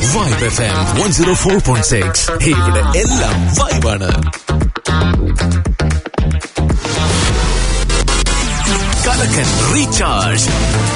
Vibe F M one zero four point six ഇവിടെ എല്ലാം വൈബാണ് കലക്കൻ റീചാർജ്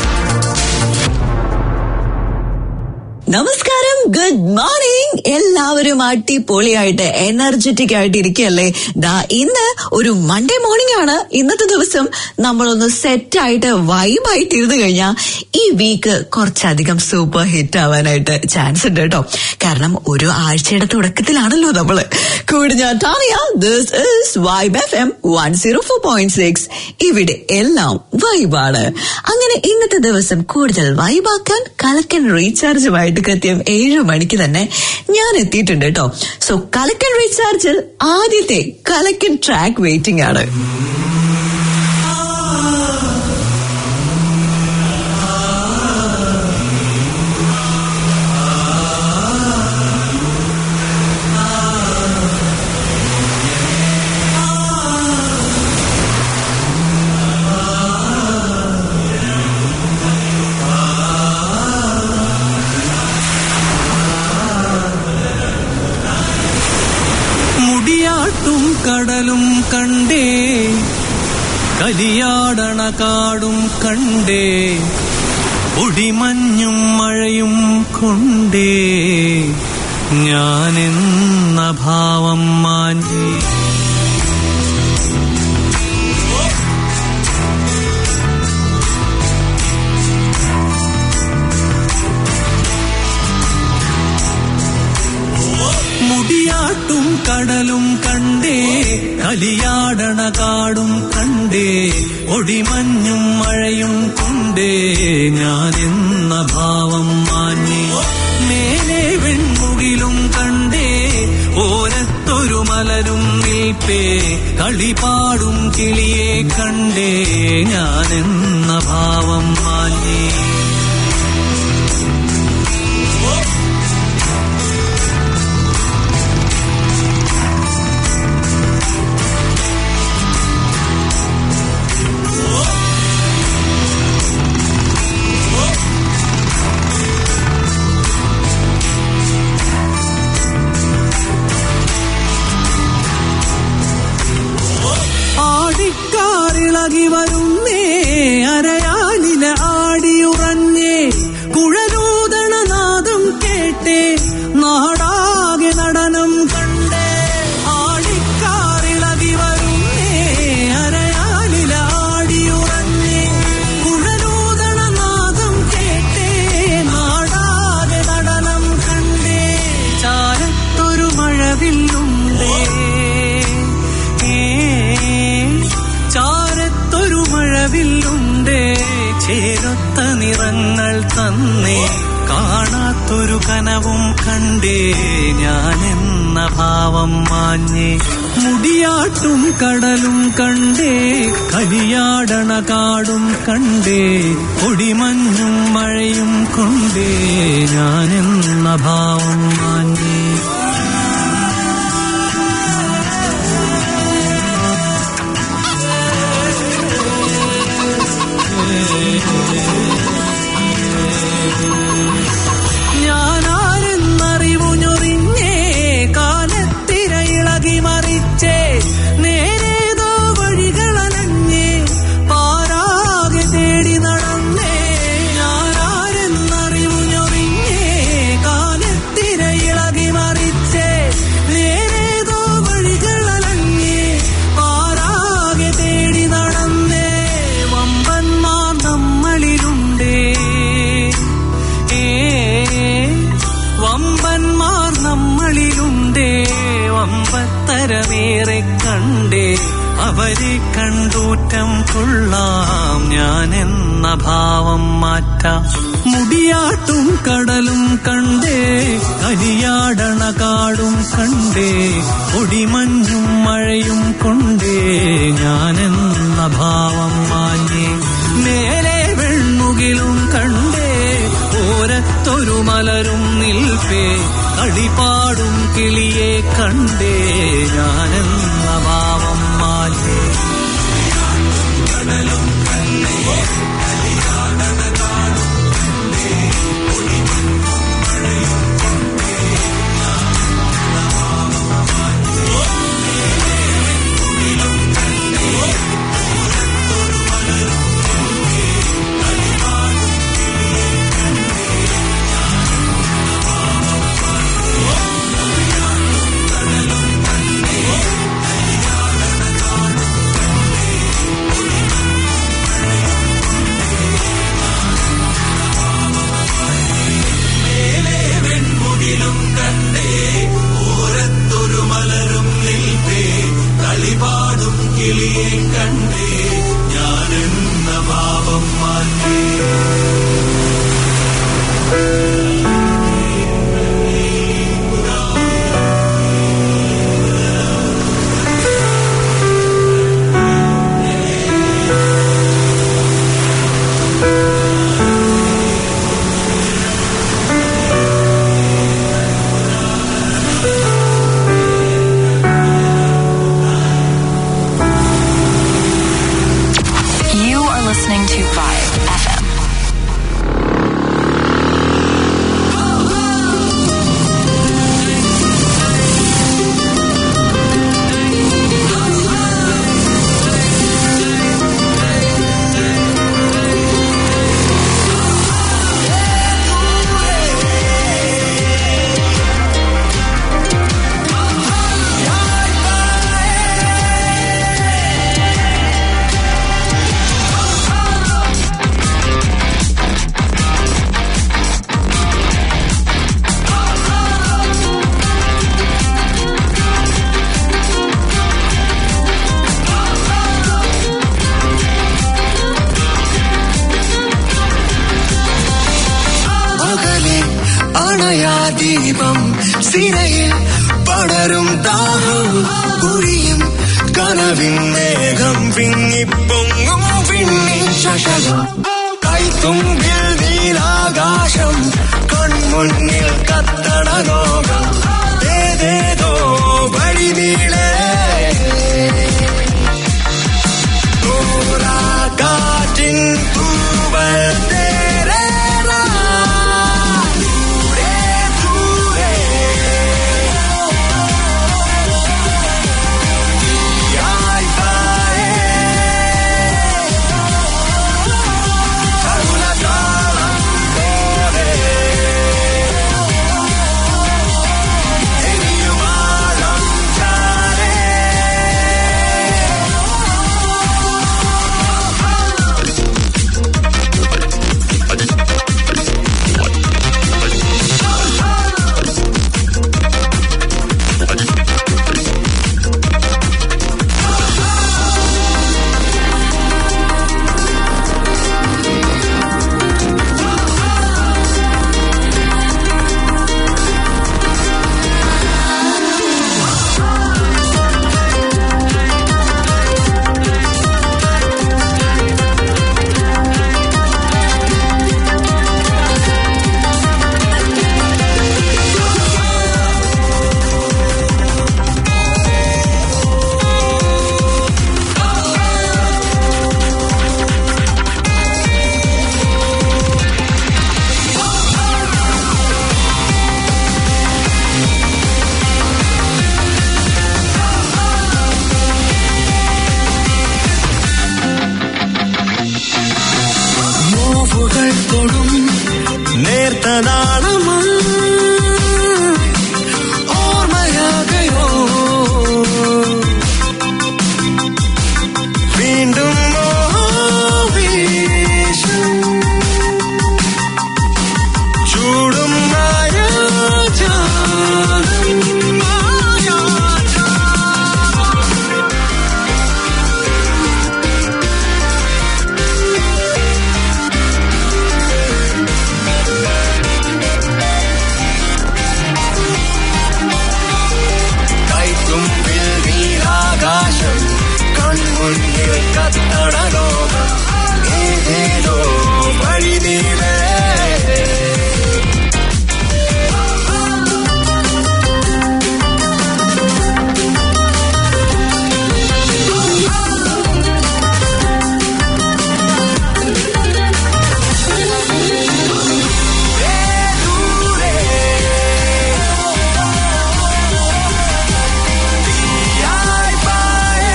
നമസ്കാരം ഗുഡ് മോർണിംഗ് എല്ലാവരും അടിപൊളിയായിട്ട് എനർജറ്റിക് ആയിട്ട് ഇരിക്കുകയല്ലേ ദാ ഇന്ന് ഒരു മൺഡേ മോർണിംഗ് ആണ് ഇന്നത്തെ ദിവസം നമ്മളൊന്ന് സെറ്റ് ആയിട്ട് വൈബായിട്ട് ഇരുന്ന് കഴിഞ്ഞാൽ ഈ വീക്ക് കുറച്ചധികം സൂപ്പർ ഹിറ്റ് ആവാനായിട്ട് ചാൻസ് ഉണ്ട് കേട്ടോ കാരണം ഒരു ആഴ്ചയുടെ തുടക്കത്തിലാണല്ലോ നമ്മള് കൂടി ഞാൻ Tania this is vibe F M one zero four point six ഇവിടെ എല്ലാം വൈബാണ് അങ്ങനെ ഇന്നത്തെ ദിവസം കൂടുതൽ വൈബാക്കാൻ കലക്കൻ റീചാർജുമായിട്ട് കൃത്യം ഏഴു മണിക്ക് തന്നെ ഞാൻ എത്തിയിട്ടുണ്ട് കേട്ടോ സോ കലക്കൻ റീചാർജിൽ ആദ്യത്തെ കലക്കൻ ട്രാക്ക് വെയിറ്റിംഗ് ആണ് മുടിയാട്ടും കടലും കണ്ടേ കലിയാടണ കാടും കണ്ടേ ഒടിമഞ്ഞും മഴയും കൊണ്ടേ ഞാനെന്ന ഭാവം മാഞ്ഞേ മുടിയാട്ടും കടലും കണ്ടേ കലിയാടണ കാടും കണ്ടേ ഒടിമഞ്ഞും മഴയും കൊണ്ടേ ഞാനെന്ന ഭാവം മാഞ്ഞേ മേലെ വെൺമുകിലും കണ്ടേ ഓരത്തൊരു മലരും നിൽപ്പേ കളിപാടും കിളിയെ കണ്ടേ ഞാനെന്ന ഭാവം മാഞ്ഞേ ആടിക്കാറിളകി വരുന്നേ അരയാലില ആടിയുറഞ്ഞേ കുഴലൂതണ നാദം കേട്ടേ നാടാകെ നടനം കണ്ടേ ആടിക്കാറിളകി വരുന്നേ അരയാലില ആടിയുറഞ്ഞേ കുഴലൂതണ നാദം കേട്ടേ നാടാകെ നടനം കണ്ടേ ചാരത്തൊരു മഴവില്ലുണ്ടേ ചാരത്തൊരു മഴവില്ലുണ്ടേ ചേരൊത്ത നിറങ്ങൾ തന്നേ കാണാത്തൊരു കനവും കണ്ടേ ഞാനെന്ന ഭാവം മാഞ്ഞേ മുടിയാട്ടും കടലും കണ്ടേ കലിയാടണ കാടും കണ്ടേ ഒടിമഞ്ഞും മഴയും കൊണ്ടേ ഞാനെന്ന ഭാവം മാഞ്ഞേ ഞാനാരെന്നറിവു ഞൊറിഞ്ഞേ കാലത്തിര ഇളകി മറിച്ചേ നേരേതോ വഴികളലഞ്ഞേ പാരാകെ തേടി നടന്നേ ഞാനാരെന്നറിവു ഞൊറിഞ്ഞേ കാലത്തിര ഇളകി മറിച്ചേ നേരേതോ വഴികളലഞ്ഞേ പാരാകെ തേടി നടന്നേ വമ്പന്മാർ നമ്മളിലുണ്ടേ ഏ വമ്പന്മാർ നമ്മളിലുണ്ടേ വമ്പത്തരമേറെ കണ്ടേ അവരെ കണ്ടൂറ്റം കൊള്ളാം ഞാൻ എന്ന ഭാവം മാറ്റാം മുടിയാട്ടും കടലും കണ്ടേ കലിയാടണ കാടും കണ്ടേ ഒടിമഞ്ഞും മഴയും കൊണ്ടേ ഞാനെന്ന ഭാവം മാഞ്ഞേ മേലെ വെൺമുകിലും കണ്ടേ ഓരത്തൊരു മലരും നിൽപ്പേ കളിപാടും കിളിയെ കണ്ടേ ഞാനെന്ന ഭാവം മാഞ്ഞേ അണയാ ദീപം സിരയിൽ പടരും ദാഹം കുഴിയും കനവിൻ മേഘം വിങ്ങിപ്പൊങ്ങും വിണ്ണി ശശകം കൈത്തുമ്പിൽ നീലാകാശം കൺമുന്നിൽ കത്തട ലോകം ഏതേതോ വഴി നീളേ കാറ്റിൻ തൂവൽ തേരേറാ. ദൂരെ ദൂരെ തീയായി താഴെ. തരുണതാളം പോലെ എരിയുമാളം ചാരേ നോവുകൾ തൊടും നേർത്ത നാളമം ഓർമ്മയാകയോ വീണ്ടും മോഹവീശും ചൂടും മായാജാലം മായാജാലം കൈത്തുമ്പിൽ നീലാകാശം കൺമുന്നിൽ കത്തട ലോകം ഏതേതോ വഴി നീളേ തീയായി പായേ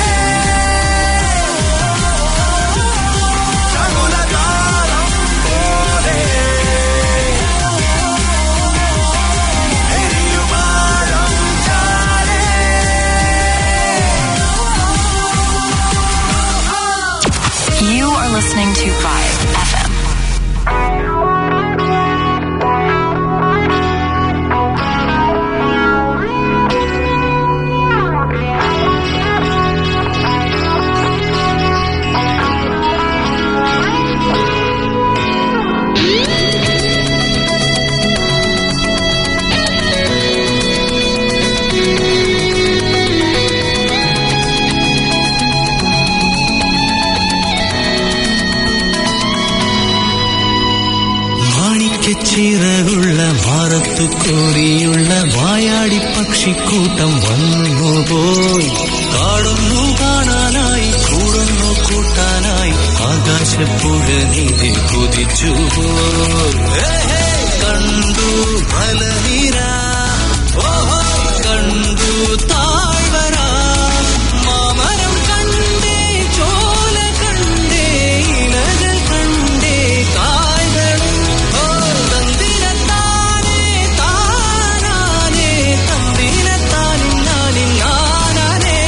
ശകുനതാളം പോലെ എരിയുമാളം ചാരേ You are listening to Vibe FM. മാണിക്കച്ചിറകുള്ള ഭാരത്തു കോരിയുള്ള വായാടി പക്ഷിക്കൂട്ടം വന്നു പോയി കാടുന്നു കാണാനായി കൂടുന്നു കൂട്ടാനായി ആകാശപ്പുഴ നീതി കുതിച്ചു പോയി ഹേ, ഹേ, കണ്ടു മലനിര ഓഹോ കണ്ടു താഴ്വര മാമരം കണ്ടേ ചോല കണ്ടേ ഇലകൾ കണ്ടേ കായ്കളും ഓ തന്തിരത്താനേ താനാനേ തന്തിരത്താനും നാനിൻ നാനാനേ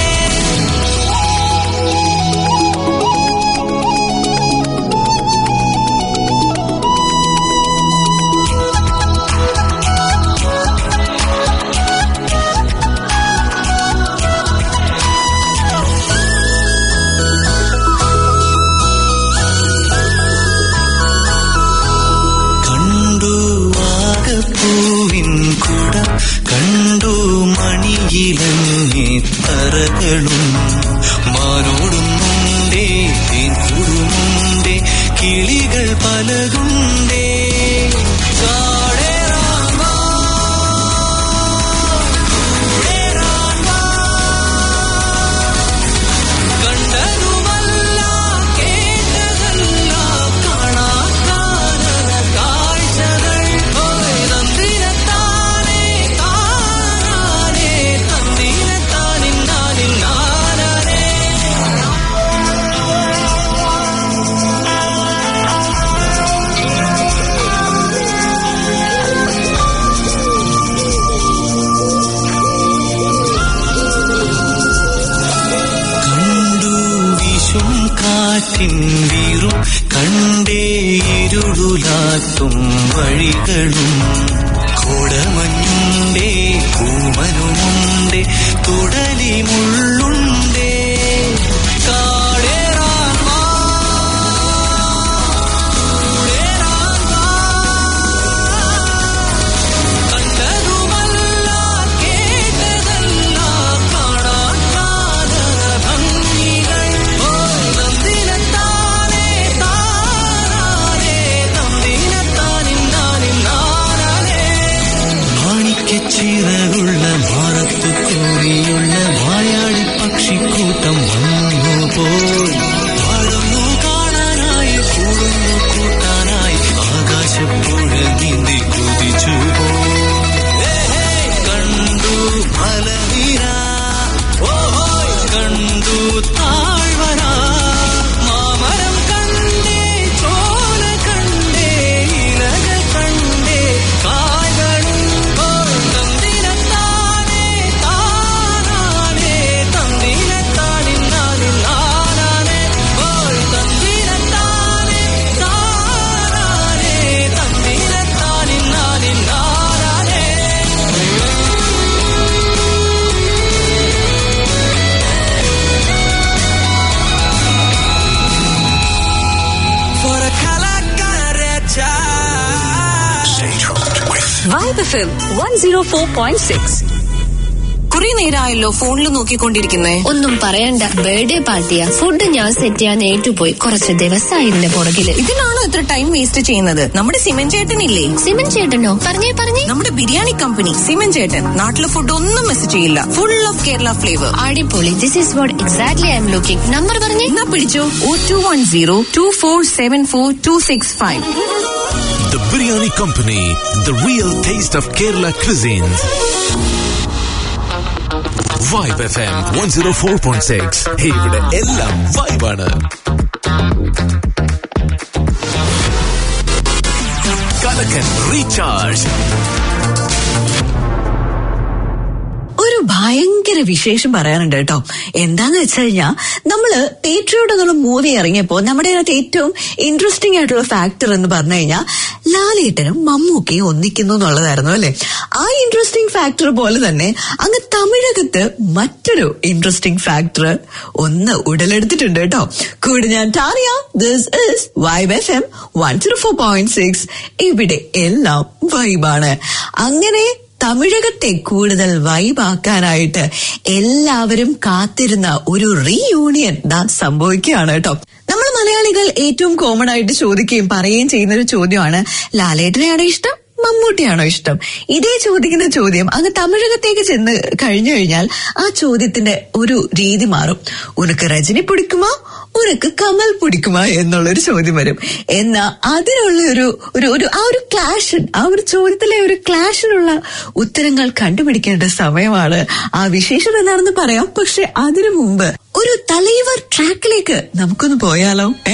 ചിറകുള്ള മാറത്തു കോരിയുള്ള വായാടി പക്ഷിക്കൂട്ടം വന്നു പോയി വളർന്നു കാണാനായി കൂടുന്നു കൂട്ടാനായി ആകാശപ്പുഴ നീന്തി കുതിച്ചു പോയി കണ്ടു മലനിര ഓഹോയ് കണ്ടു താഴ്വര മാമരം കണ്ടേ ചോല കണ്ടേ ഇലക കണ്ടേ കായ്കളും തന്തിരത്താനേ താനാനേ തന്തിരത്താനിന്നാനിൽ നാനാനേ ഓയ് തന്തിരത്താനേ താനാനേ തന്തിരത്താനിന്നാനിൽ നാനാനേ For a calacarecha. Vibe FM one zero four point six കുറെ നേരമായല്ലോ ഫോണിൽ നോക്കിക്കൊണ്ടിരിക്കുന്നേ ഒന്നും പറയണ്ട ബർത്ത്ഡേ പാർട്ടിയാ ഫുഡ് ഞാൻ സെറ്റ് ചെയ്യാൻ ഏറ്റുപോയി കുറച്ച് ദിവസമായി ഇതിന്റെ പുറകില് ഇതിനാണോ ഇത്ര ടൈം വേസ്റ്റ് ചെയ്യുന്നത് നമ്മുടെ സിമൻ ചേട്ടനില്ലേ സിമൻ ചേട്ടനോ പറഞ്ഞേ പറഞ്ഞേ നമ്മുടെ ബിരിയാണി കമ്പനി സിമൻ ചേട്ടൻ നാട്ടിലെ ഫുഡ് ഒന്നും മിസ് ചെയ്യില്ല ഫുൾ ഓഫ് കേരള ഫ്ലേവർ അടിപൊളി this is what exactly I'm looking number പറഞ്ഞേ എന്നാ പിടിച്ചോ ഓ two one zero two four seven four two six five The Biryani Company, the real taste of Kerala cuisines. Vibe FM 104.6. ഇവിടെ എല്ലാം വൈബാണ് കലക്കൻ recharge ഒരു ഭയങ്കര വിശേഷം പറയാനുണ്ട് കേട്ടോ എന്താന്ന് വെച്ച് കഴിഞ്ഞാൽ നമ്മള് പേട്രിയോട് എന്നുള്ള മൂവി ഇറങ്ങിയപ്പോ നമ്മുടെ അതിനകത്ത് ഏറ്റവും ഇൻട്രസ്റ്റിംഗ് ആയിട്ടുള്ള ഫാക്ടർ എന്ന് പറഞ്ഞു കഴിഞ്ഞാൽ ലാലേട്ടനും മമ്മൂക്കയും ഒന്നിക്കുന്നു എന്നുള്ളതായിരുന്നു അല്ലെ ആ ഇൻട്രസ്റ്റിംഗ് ഫാക്ടർ പോലെ തന്നെ അങ്ങ് തമിഴകത്ത് മറ്റൊരു ഇൻട്രസ്റ്റിംഗ് ഫാക്ടർ ഒന്ന് ഉടലെടുത്തിട്ടുണ്ട് കേട്ടോ കൂടെ ഞാൻ Tania this is vibe F M one zero four point six ഇവിടെ എല്ലാം വൈബാണ് അങ്ങനെ തമിഴകത്തെ കൂടുതൽ വൈബാക്കാനായിട്ട് എല്ലാവരും കാത്തിരുന്ന ഒരു റീയൂണിയൻ ദാ സംഭവിക്കുകയാണ് കേട്ടോ നമ്മൾ മലയാളികൾ ഏറ്റവും കോമൺ ആയിട്ട് ചോദിക്കുകയും പറയുകയും ചെയ്യുന്ന ഒരു ചോദ്യമാണ് ലാലേട്ടനെയാണോ ഇഷ്ടം മമ്മൂട്ടിയാണോ ഇഷ്ടം ഇതേ ചോദിക്കുന്ന ചോദ്യം അങ്ങ് തമിഴകത്തേക്ക് ചെന്ന് കഴിഞ്ഞു കഴിഞ്ഞാൽ ആ ചോദ്യത്തിന്റെ ഒരു രീതി മാറും ഉനക്ക് രജനി പിടിക്കുമോ ഉനക്ക് കമൽ പിടിക്കുമോ എന്നുള്ളൊരു ചോദ്യം വരും എന്നാ അതിനുള്ള ഒരു ഒരു ഒരു ആ ഒരു ക്ലാഷൻ ആ ഒരു ചോദ്യത്തിലെ ഒരു ക്ലാഷിനുള്ള ഉത്തരങ്ങൾ കണ്ടുപിടിക്കേണ്ട സമയമാണ് ആ വിശേഷം എന്താണെന്ന് പറയാം പക്ഷെ അതിനു മുമ്പ് ഒരു തലൈവർ ട്രാക്കിലേക്ക് നമുക്കൊന്ന് പോയാലോ ഏ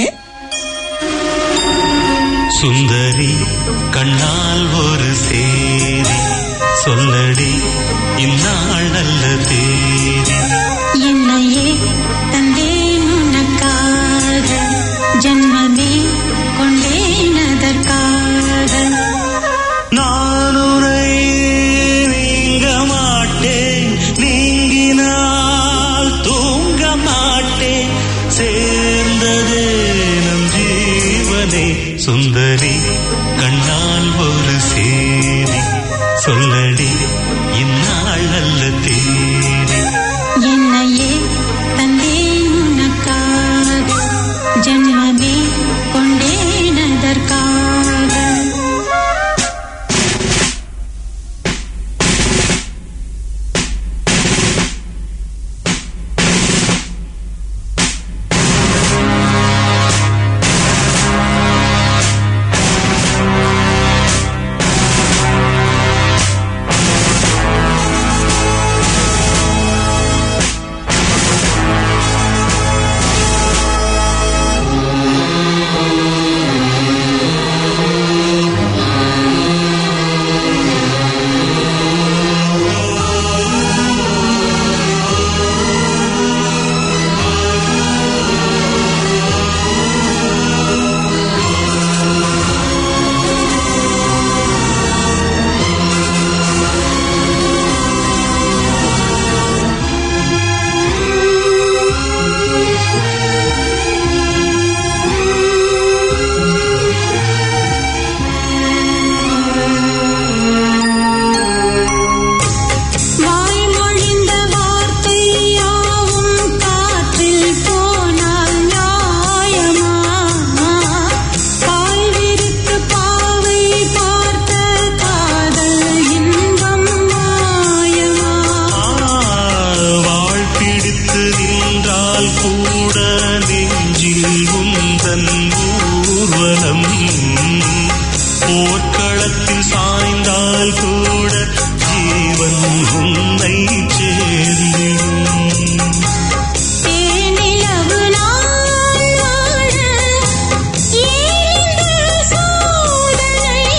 സുന്ദരി കണ്ണാൽ ഒരു சேரி சொல்லடி இந்நாள் நல்ல தேதி என்னையே தந்தேன் உனக்காக ஜன்மமே கொண்டேன் அதற்காக நான் உரை நீங்க மாட்டேன் நீங்கினால் தூங்க மாட்டேன் சேர்ந்ததே நம் ஜீவனே சுந்தரி கண்ணால் ஒரு சேரி சொல்லடி காதல் கூட ஜீவன் உன்னை சேர்ந்திடும் தேனிலவு நாள் வாழ ஏந்த சோதனை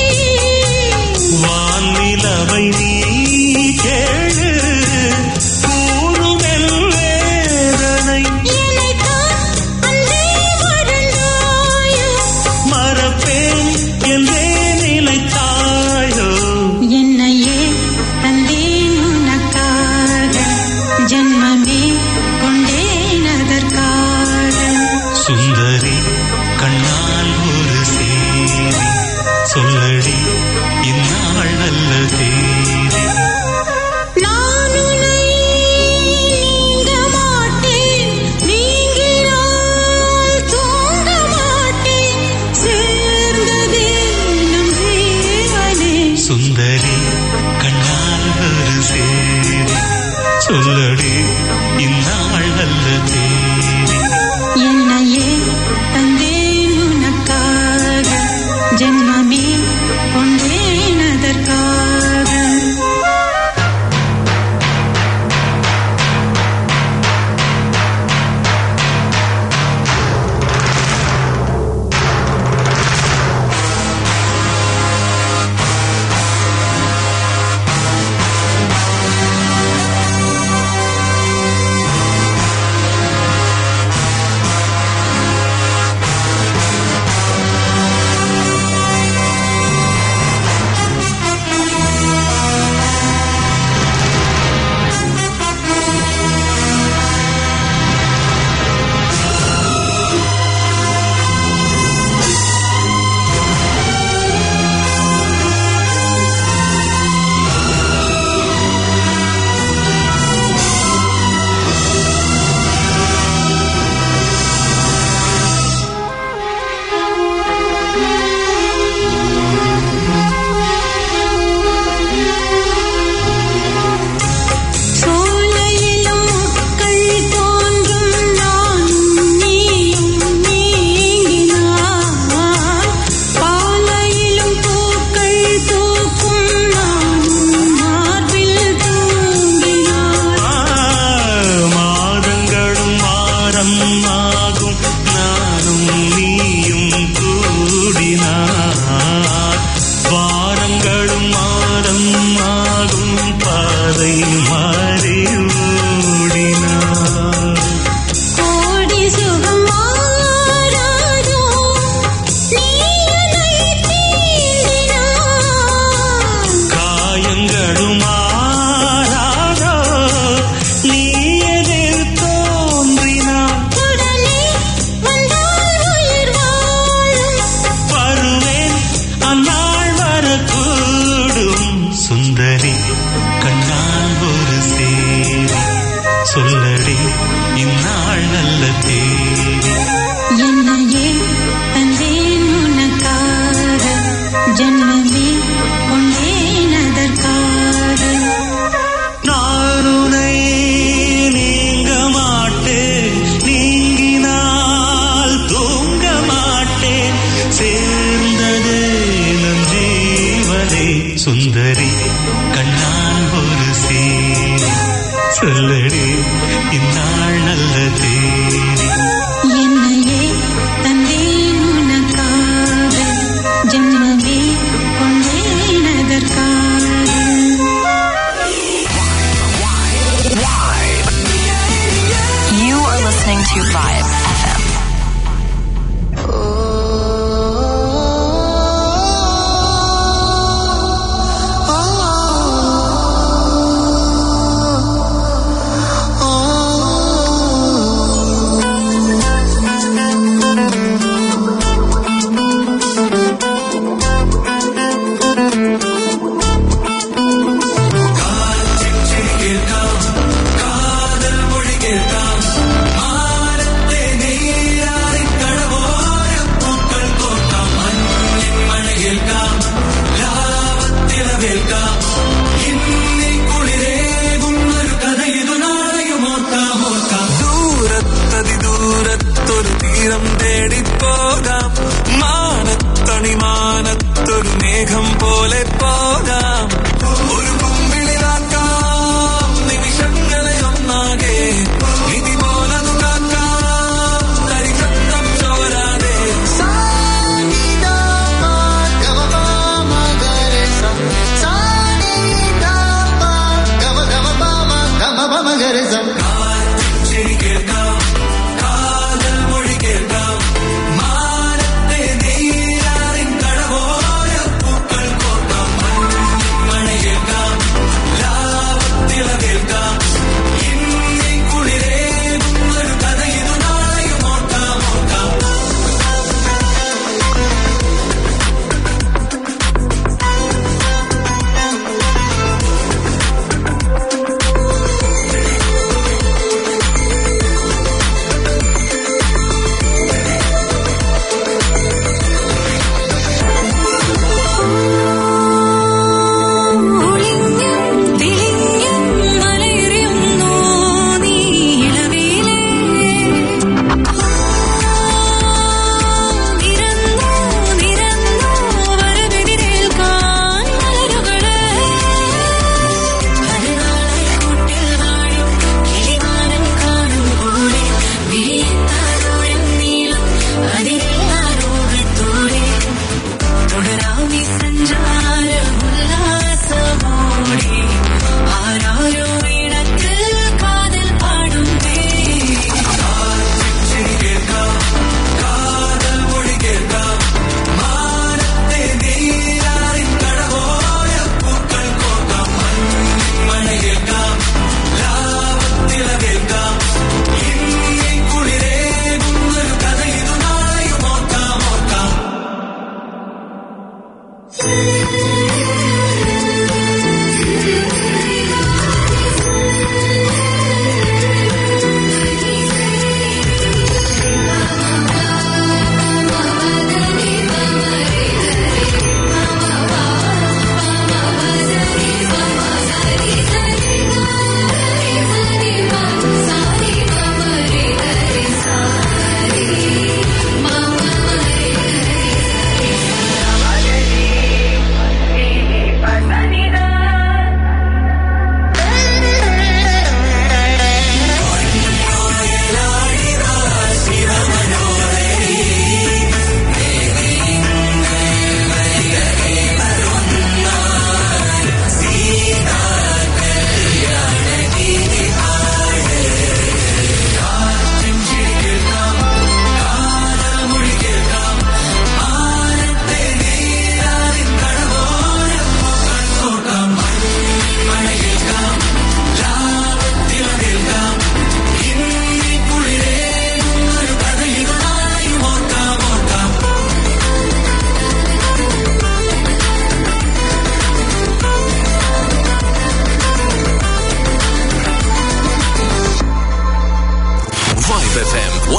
வானிலவை நீ கேளு கூறுமெல் வேதனை என்னைத்தான் அன்றே மறந்தாயோ மறப்பேன் என்றே நினைத்தாயோ என்னையே தந்தேன் உனக்காக ஜன்மமே கொண்டேன் அதற்காக சுந்தரி கண்ணால் ஒரு செய்தி சொல்லடி இந்நாள் நல்ல தேதி நான் உன்னை நீங்க மாட்டேன் நீங்கினால் தூங்க மாட்டேன் சேர்ந்ததே நம் ஜீவனே சுந்தரி கண்ணால் ஒரு செய்தி சொல்லடி இந்நாள் நல்ல தேதி என்னையே தந்தேன் உனக்காக ஜென்மமே கொண்டேன் அதற்காக சோலையிலும் முட்கள் தோன்றும் நானும் நீயும் நீங்கினான் பாலையிலும் பூக்கள் பூக்கும் நானும் மார்பில் தூங்கினான் மாதங்களும் வாரம் ஆகும் நானும் நீயும் கூடினார் வாரங்களும் மாதம் ஆகும் பாதை மாறி ஓடினார் கோடி சுகம் மாறாதோ நீ என்னை தீண்டினான் காயங்களும் மாறாதோ நீ எதிர் தோன்றினார் உடனே வந்தால் உயிர் வாழும் வருவேன் அந்நாள் வரக்கூடும் சுந்தரி கண்ணால் ஒரு சேரி சொல்லடி இந்நாள் நல்ல தேதி என்னையே தந்தேன் உனக்காக ஜன்மமே கொண்டேன் அதற்காக நாருனை நீங்க மாட்டேன் நீங்கினால் தூங்க மாட்டேன் சேர்ந்தது நம் ஜீவனே சுந்தரி கண்ணால் ஒரு சேரி சொல்லடி இந்நாள் நல்ல தேதி என்னையே தந்தேன் உனக்காக ஜன்மமே கொண்டேன் அதற்காக You are listening to Vibe FM. காதல் மொழி கேட்டான் மானத்தை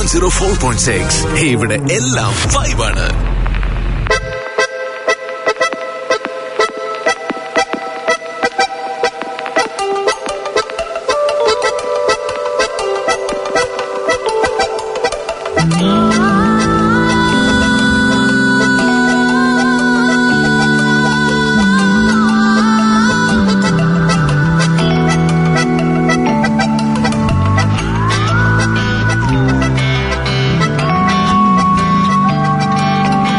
സീറോ ഫോർ പോയിന്റ് സിക്സ് ഇവിടെ എല്ലാം വൈബാണ് ും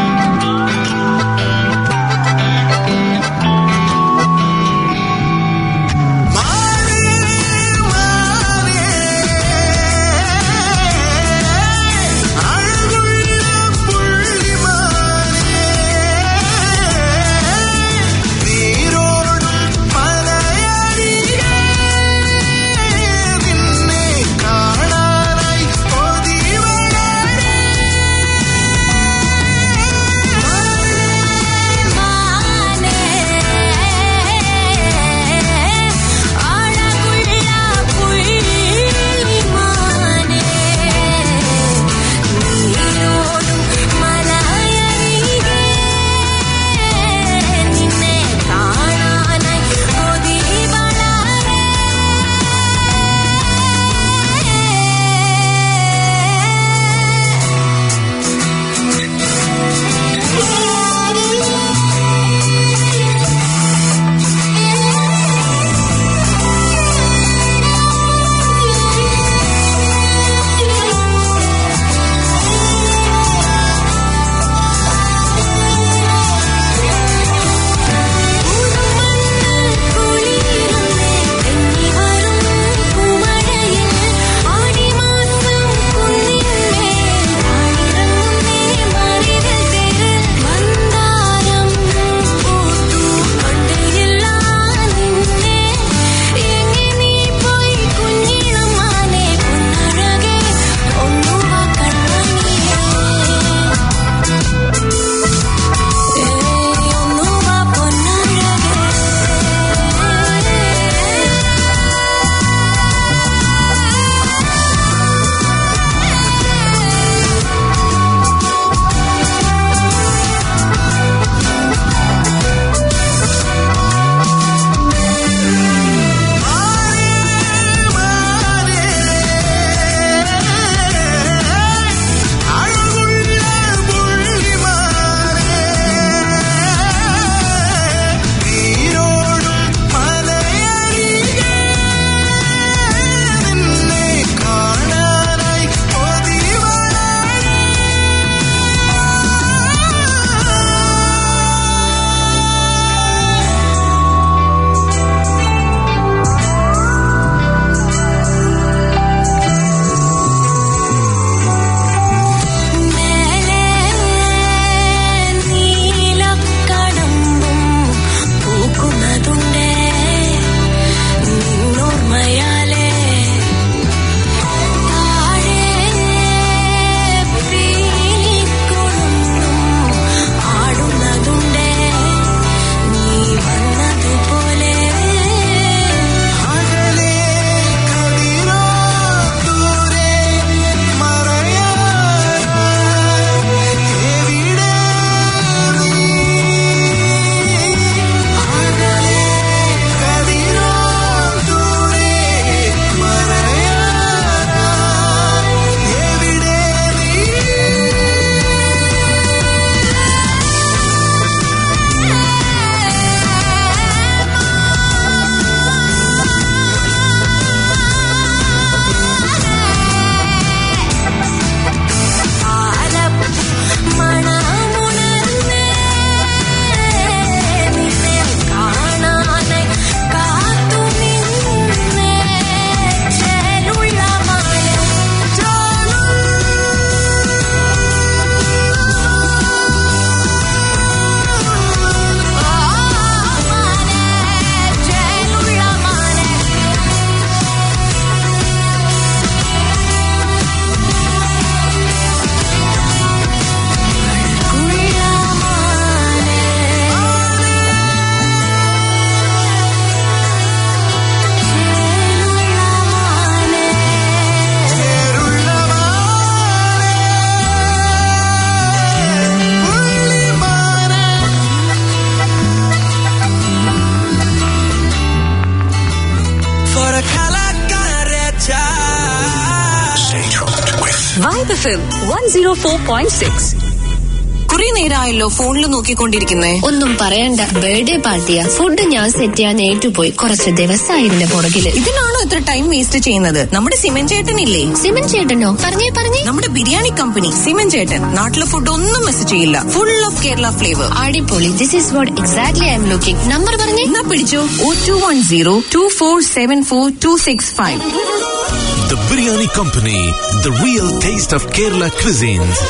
vibe FM one zero four point six കുറെ നേരമായല്ലോ ഫോണിൽ നോക്കിക്കൊണ്ടിരിക്കുന്നേ ഒന്നും പറയണ്ട ബർത്ത്ഡേ പാർട്ടിയാ ഫുഡ് ഞാൻ സെറ്റ് ചെയ്യാൻ ഏറ്റുപോയി കുറച്ച് ദിവസമായി ഇതിന്റെ പുറകില് ഇതിനാണോ ഇത്ര ടൈം വേസ്റ്റ് ചെയ്യുന്നത് നമ്മുടെ സിമൻ ചേട്ടനില്ലേ സിമൻ ചേട്ടനോ പറഞ്ഞേ പറഞ്ഞേ നമ്മുടെ ബിരിയാണി കമ്പനി സിമൻ ചേട്ടൻ നാട്ടിലെ ഫുഡ് ഒന്നും മിസ് ചെയ്യില്ല ഫുൾ ഓഫ് കേരള ഫ്ലേവർ അടിപൊളി this is what exactly I'm looking number പറഞ്ഞേ എന്നാ പിടിച്ചോ ഓ two one zero two four seven four two six five The Biryani Company, the real taste of Kerala cuisines.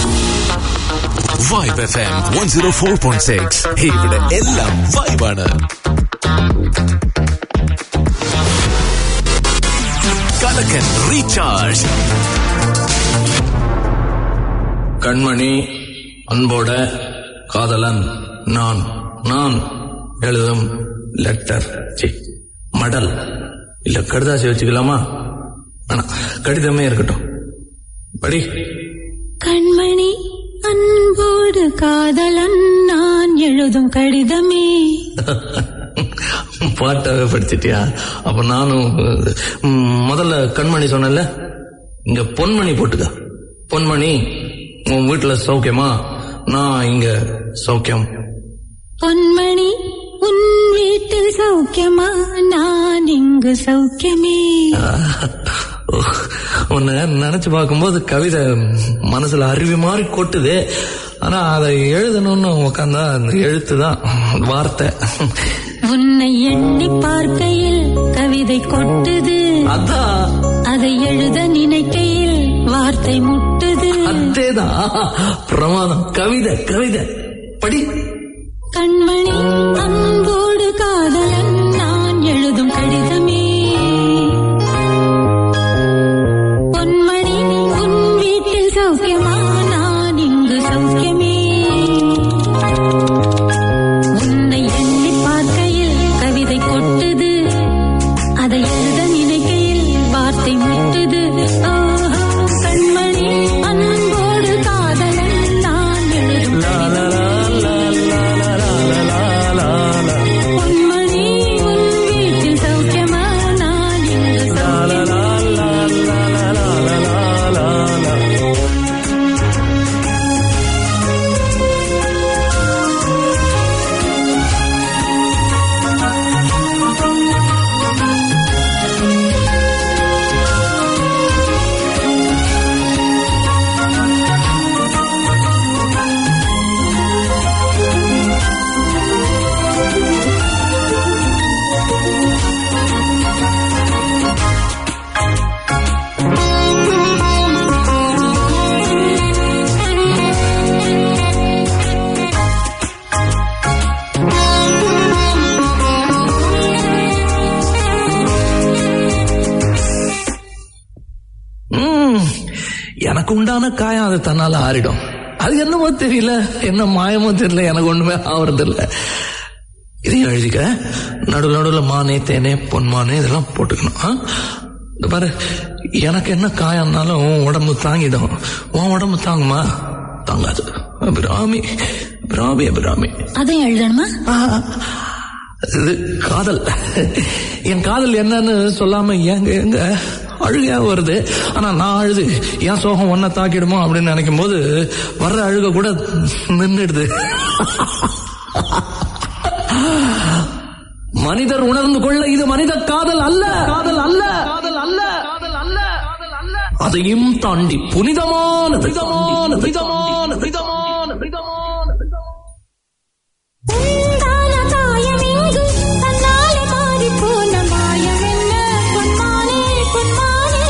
Vibe FM 104.6. ഇവിടെ എല്ലാം വൈബാണ് കലക്കൻ recharge கண்மணி அன்போட காதலன் நான் நான் எழுதும் லெட்டர் சி மடல் இல்ல கடுதாசி வச்சுக்கலாமா வேணாம் கடிதமே இருக்கட்டும் படி கண்மணி அன்போடு காதலன் நான் எழுதும் கடிதமே பாட்டாவே படிச்சிட்டியா அப்ப நானும் ம், முதல்ல கண்மணி சொன்னேன்ல இங்க பொன்மணி போட்டுக்க பொன்மணி உன் வீட்டுல சௌக்கியமா நான் இங்க சௌக்கியம் பொன்மணி உன் வீட்டில் சௌக்கியமா நான் இங்கு சௌக்கியமே உன்னை நினைச்சு பார்க்கும்போது கவிதை மனசுல அருவி மாதிரி கொட்டுது ஆனா அதை எழுதணும்னு உட்காந்தா அந்த எழுத்து தான் வார்த்தை உன்னை எண்ணி பார்க்கையில் கவிதை கொட்டுது அதான் அதை எழுத நினைக்கையில் வார்த்தை முட்டுது அதேதான் பிரமாதம் கவிதை கவிதை படி கண்மணி அன்போடு காதலன் நான் எழுதும் கடிதமே பொன்மணி உன் வீட்டில் சௌக்கியமா நான் இங்கு சௌக்கியமே உன்னை எண்ணி பார்க்கையில் கவிதை கொட்டுது அதை எழுத நினைக்கையில் வார்த்தை முட்டுது ஆஹா, கண்மணி அன்போடு காதலன் நான் எழுதும் பொன்மணி உன் வீட்டில் சௌக்கியமா நான் இங்கு சௌக்கியமே ம், எனக்கு உண்டான காயம் அது தன்னால ஆறிடும் அது என்னமோ தெரியல என்ன மாயமோ தெரியல எனக்கு ஒண்ணுமே ஆவறது இல்ல இதையும் எழுதிக்க நடுவில் நடுவில் மானே தேனே பொன்மானே இதெல்லாம் போட்டுக்கணும் ஆ? இந்த பாரு எனக்கு என்ன காயம்னாலும் உன் உடம்பு தாங்கிடும் உன் உடம்பு தாங்குமா தாங்காது அபிராமி அபிராமி அபிராமி அதையும் எழுதணுமா இது காதல் என் காதல் என்னன்னு சொல்லாம எங்க எங்க அழுகையா வருது ஆனா நான் அழுது என் சோகம் ஒன்ன தாக்கிடுமோ அப்படின்னு நினைக்கும் போது வர்ற அழுக கூட நின்றுடுது மனிதர் உணர்ந்து கொள்ள இது மனித காதல் அல்ல காதல் அல்ல காதல் அல்ல காதல் அல்ல அதையும் தாண்டி புனிதமான புனிதமான புனிதமான புனிதமான புனிதமான உண்டான காயமெங்கு தன்னாலே மாறிப் போன மாயம் என்ன? பொன்மானே, பொன்மானே.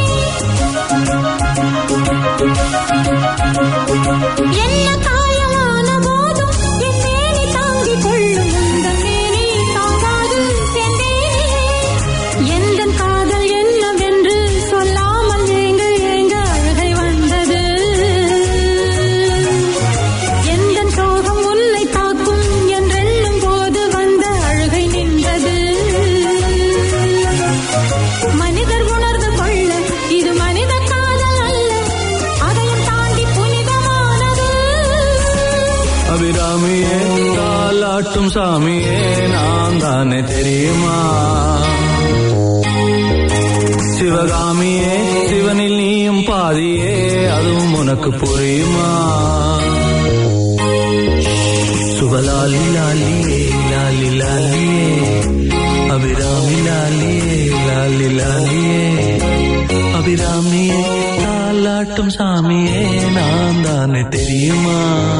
என்ன காயமான போதும் என் மேனி தாங்கிக் கொள்ளும் உந்தன் மேனி தாங்காது செந்தேனே. எந்தன் காதல் என்னவென்று சொல்லாமல் ஏங்க ஏங்க அழுகை வந்தது எந்தன் சோகம் உன்னை தாக்கும் என்றெண்ணும் போது வந்த அழுகை நின்றது மனிதர் உணர்ந்து கொள்ள இது மனித காதல் அல்ல அதையும் தாண்டி புனிதமானது அபிராமியே காலாட்டும் சாமியே நான் தானே தெரியுமா சிவகாமியே சிவனில் நீயும் பாதியே அதுவும் உனக்கு புரியுமா சுபலாலி லாலியே லாலி லாலியே அபிராமி லாலியே லாலி லாலியே அபிராமியே தாலாட்டும் சாமியே நான் தானே தெரியுமா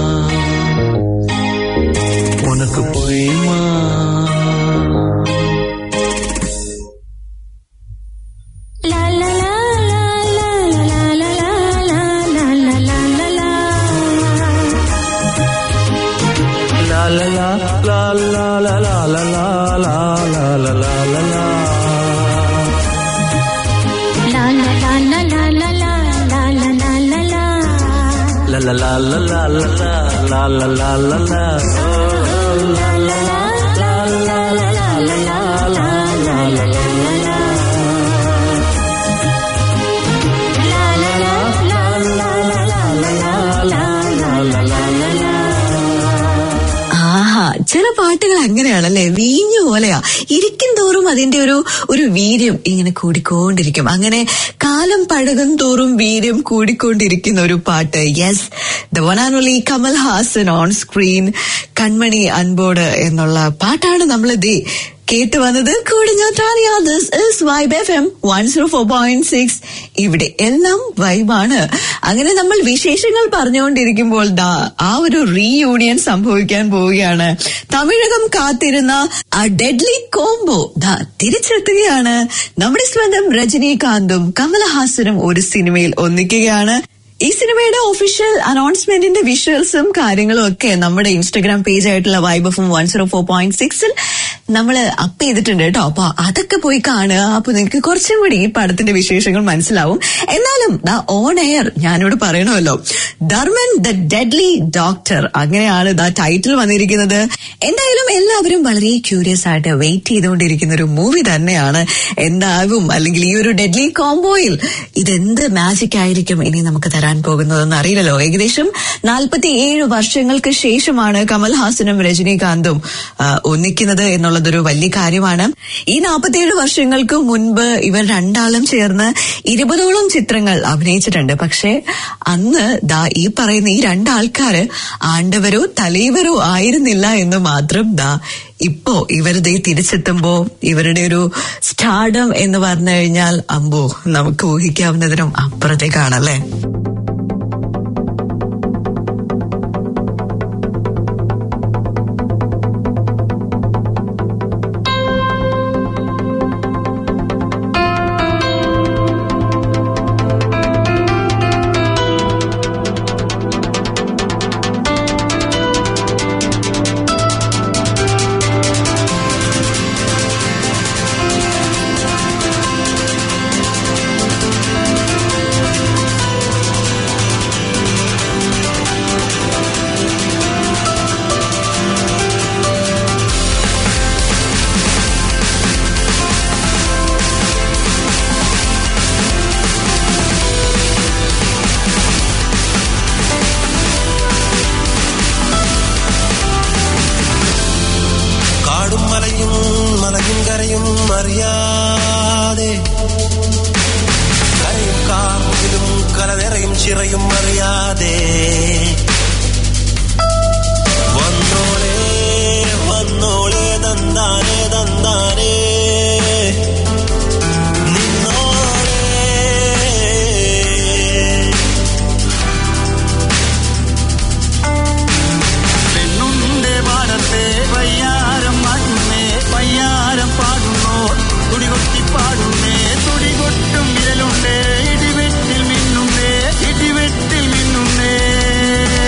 உனக்கு புரியுமா La la la la la la la la la la la la la la. La la la la la la la la la la la la la la la. La la la la la la la la la la la la. La la la la la la la la la la la. La la la la la la la la la la la la la la. La la la la la la la la la la la la la la. ആഹാ ചില പാട്ടുകൾ അങ്ങനെയാണല്ലേ വീഞ്ഞു പോലെയാ ഇരിക്കും തോറും അതിന്റെ ഒരു ഒരു വീര്യം ഇങ്ങനെ കൂടിക്കൊണ്ടിരിക്കും അങ്ങനെ കാലം പഴകും തോറും വീര്യം കൂടിക്കൊണ്ടിരിക്കുന്ന ഒരു പാട്ട് yes the one and only Kamal Haasan on screen Kanmani Anbodu എന്നുള്ള പാട്ടാണ് നമ്മൾ ദേ കേട്ട് വന്നത് കൂടിഞ്ഞാട്ടാനിയ this is vibe F M one zero four point six ഇവിടെ എല്ലാം വൈബാണ് അങ്ങനെ നമ്മൾ വിശേഷങ്ങൾ പറഞ്ഞുകൊണ്ടിരിക്കുമ്പോൾ ദാ ആ ഒരു റീയൂണിയൻ സംഭവിക്കാൻ പോവുകയാണ് തമിഴകം കാത്തിരുന്ന ആ ഡെഡ്ലി കോംബോ ദാ തിരിച്ചെത്തുകയാണ് നമ്മുടെ സ്വന്തം രജനീകാന്തും കമലഹാസനും ഒരു സിനിമയിൽ ഒന്നിക്കുകയാണ് ഈ സിനിമയുടെ ഒഫീഷ്യൽ അനൗൺസ്മെന്റിന്റെ വിഷ്വൽസും കാര്യങ്ങളും ഒക്കെ നമ്മുടെ ഇൻസ്റ്റഗ്രാം പേജ് ആയിട്ടുള്ള vibe of one zero four point സിക്സിൽ നമ്മൾ അപ്പ് ചെയ്തിട്ടുണ്ട് കേട്ടോ അപ്പൊ അതൊക്കെ പോയി കാണുക അപ്പൊ നിങ്ങൾക്ക് കുറച്ചും കൂടി ഈ പടത്തിന്റെ വിശേഷങ്ങൾ മനസ്സിലാവും എന്നാലും ദ ഓൺ എയർ ഞാനിവിടെ പറയണമല്ലോ ധർമ്മൻ ദ ഡെഡ്ലി ഡോക്ടർ അങ്ങനെയാണ് ദ ടൈറ്റിൽ വന്നിരിക്കുന്നത് എന്തായാലും എല്ലാവരും വളരെ ക്യൂരിയസ് ആയിട്ട് വെയിറ്റ് ചെയ്തുകൊണ്ടിരിക്കുന്ന ഒരു മൂവി തന്നെയാണ് എന്താകും അല്ലെങ്കിൽ ഈ ഒരു ഡെഡ്ലി കോംബോയിൽ ഇതെന്ത് മാജിക് ആയിരിക്കും ഇനി നമുക്ക് തരാൻ പോകുന്നതെന്ന് അറിയില്ലല്ലോ ഏകദേശം നാൽപ്പത്തി ഏഴ് വർഷങ്ങൾക്ക് ശേഷമാണ് കമൽഹാസനും രജനീകാന്തും ആ, ഒന്നിക്കുന്നത് എന്നുള്ളതൊരു വലിയ കാര്യമാണ് ഈ നാൽപ്പത്തിയേഴ് വർഷങ്ങൾക്ക് മുൻപ് ഇവർ രണ്ടാളും ചേർന്ന് ഇരുപതോളം ചിത്രങ്ങൾ അഭിനയിച്ചിട്ടുണ്ട് പക്ഷേ അന്ന് ദാ ഈ പറയുന്ന ഈ രണ്ടാൾക്കാര് ആണ്ടവരോ തലൈവരോ ആയിരുന്നില്ല എന്ന് മാത്രം ദാ ഇപ്പോ ഇവരുടെ തിരിച്ചെത്തുമ്പോ ഇവരുടെ ഒരു സ്റ്റാർഡം എന്ന് പറഞ്ഞു കഴിഞ്ഞാൽ അമ്പോ നമുക്ക് ഊഹിക്കാവുന്നതിനും അപ്പുറത്തേക്കാണല്ലേ കാടും മലയും മലയും കരയും അറിയാതെ കരയും കാർമുകിലും കല നിറയും ചിറയും അറിയാതെ വന്നോളേ വന്നോളേ തന്താനേ തന്താനേ നിന്നോളേ പെണ്ണുണ്ടേ പാടത്തെ പയ്യാരം മാറ്റുന്നേ പയ്യാരം പാടുന്നോ തുടികൊട്ടി പാടുന്നേ തുടികൊട്ടും വിരലുണ്ടേ ഇടിവെട്ടിൽ മിന്നുന്നേ ഇടിവെട്ടിൽ മിന്നുന്നേ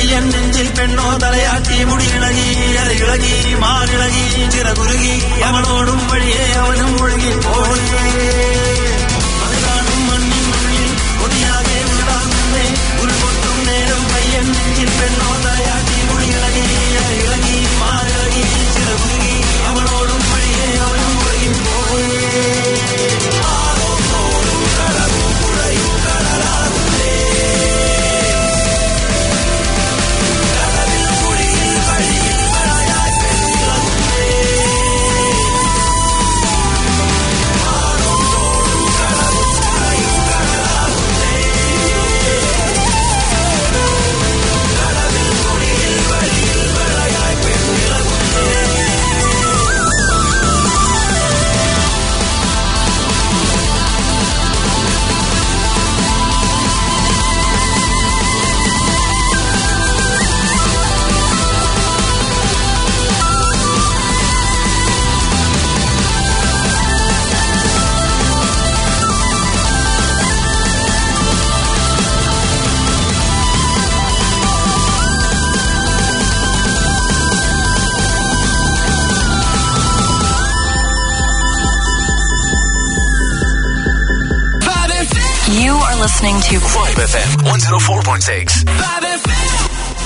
പയ്യൻ നെഞ്ചിൽ പെണ്ണോ തലയാട്ടി മുടിയിളകി ഇളകി മാറിളകി ചിറകുരുകി അവളോടും വഴിയെ അവനും ഒഴുകി പോയി അത് കാണും മണ്ണിനുള്ളിൽ കൊതിയാകെ ഉണ്ടാകുന്നേ ഉരുൾപൊട്ടും നേരം പയ്യൻ നെഞ്ചിൽ പെണ്ണോ തലയാട്ടി മുടിയിളകി ഇളകി മാറിളകി ചിറകുരുകി അവളോടും വഴിയെ അവനും ഒഴുകി പോയി You are listening to Vibe FM 104.6.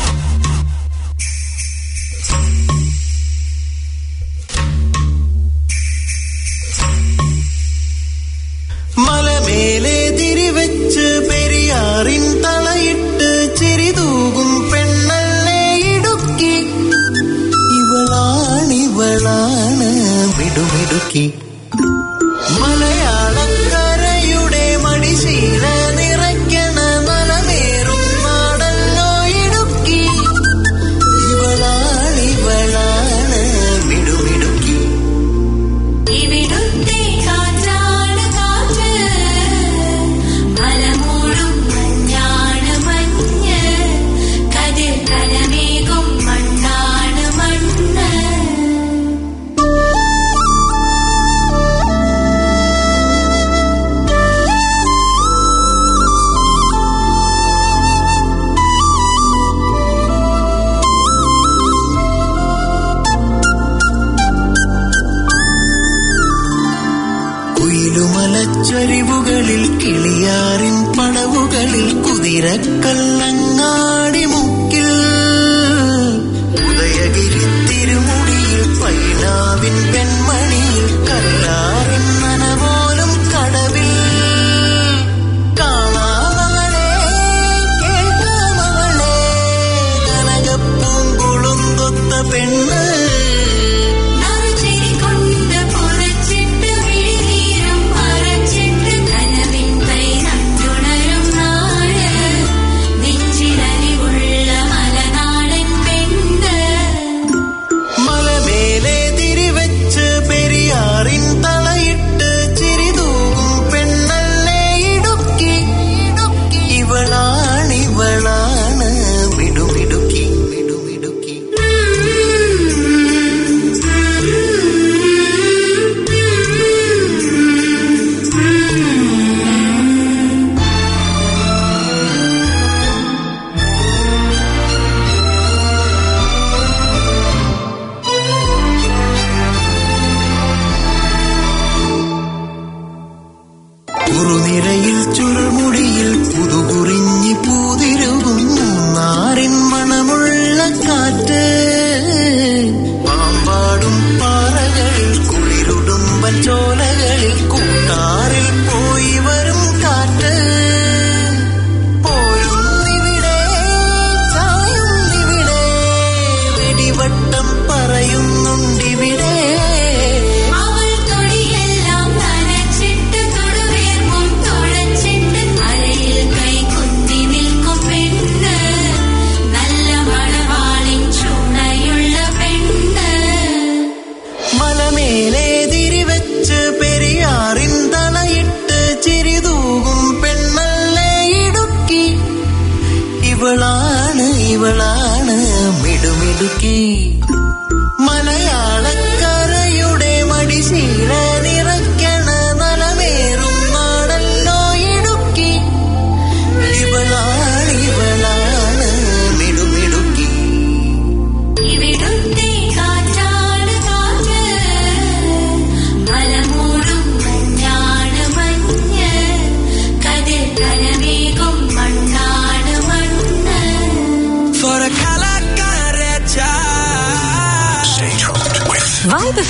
മലമേലെ തിരിവെച്ച് പെരിയാറിൻ തളയിട്ട് ചിരിതൂകും പെണ്ണല്ലേ ഇടുക്കി ഇവളാണിവളാണ് മിടുമിടുക്കി മലയാളക്കരയുടെ മടിശീല നിറയ്ക്കണ മലമേറും നാടല്ലോ ഇടുക്കി ഇവളാണിവളാണ് മിടുമിടുക്കി ഇവിടുത്തെ കാറ്റാണ് കാറ്റ് മലമൂടും മഞ്ഞാണ് മഞ്ഞ് കതിർ കലമേകും മണ്ണാണ് മണ്ണ് കുയിലുമലച്ചരിവുകളിൽ കിളിയാറിൻ പടവുകളിൽ കുതിരക്കല്ലങ്ങാടി മുക്കിൽ ഉദയഗിരി തിരുമുടിയിൽ പൈനാവിൻ പെൺമണിയിൽ കല്ലാറിൻ നനപോലും കടവിൽ കാണാമവളെ കേൾക്കാമവളെ കനകപ്പൂങ്കുളുന്തൊത്ത പെണ്ണ് നറുചിരി കൊണ്ട് പുറച്ചിട്ട് വിഴിനീരും മറച്ചിട്ട് കനവിൻ കൈ നട്ടുണരും നാട് നെഞ്ചിലലിവുള്ള മലനാടൻ പെണ്ണ് മലമേലെ തിരിവെച്ച് പെരിയാറിൻ തളയിട്ട് ചിരിതൂകും പെണ്ണല്ലേ ഇടുക്കി ഇവളാണിവളാണ് മിടുമിടുക്കി മിടുമിടുക്കി കുറുനിരയിൽ ചുരുൾമുടിയിൽ പുതുകുറിഞ്ഞി പൂതിരുകും നാറിൻ മണമുള്ള കാറ്റ് പാമ്പാടും പാറകളിൽ കുളിരുടുമ്പൻ ചോലകളിൽ കൂട്ടാറിൽ പോയി വരും കാറ്റ് പോരുന്നിവിടെ ചായുന്നിവിടെ വെടിവട്ടം പറയുന്നുണ്ടിവിടെ അവൾ തൊടിയെല്ലാം നനച്ചിട്ട് തൊടുവേർപ്പും തുളച്ചിട്ട് അരയിൽ കൈ കുത്തി നിൽക്കും പെണ്ണ് നല്ല മണവാളിൻ ചുണയുള്ള പെണ്ണ് മലമേലെ തിരിവെച്ച് പെരിയാറിൻ തളയിട്ട് ചിരിതൂകും പെണ്ണല്ലേ ഇടുക്കി ഇവളാണ് ഇവളാണ് മിടുമിടുക്കി മലയാളക്കരയുടെ മടിശീല നിറയ്ക്കണ നലമേറും നാടല്ലോ ഇടുക്കി ഇവളാണ് ഇവളാണ് മിടുമിടുക്കി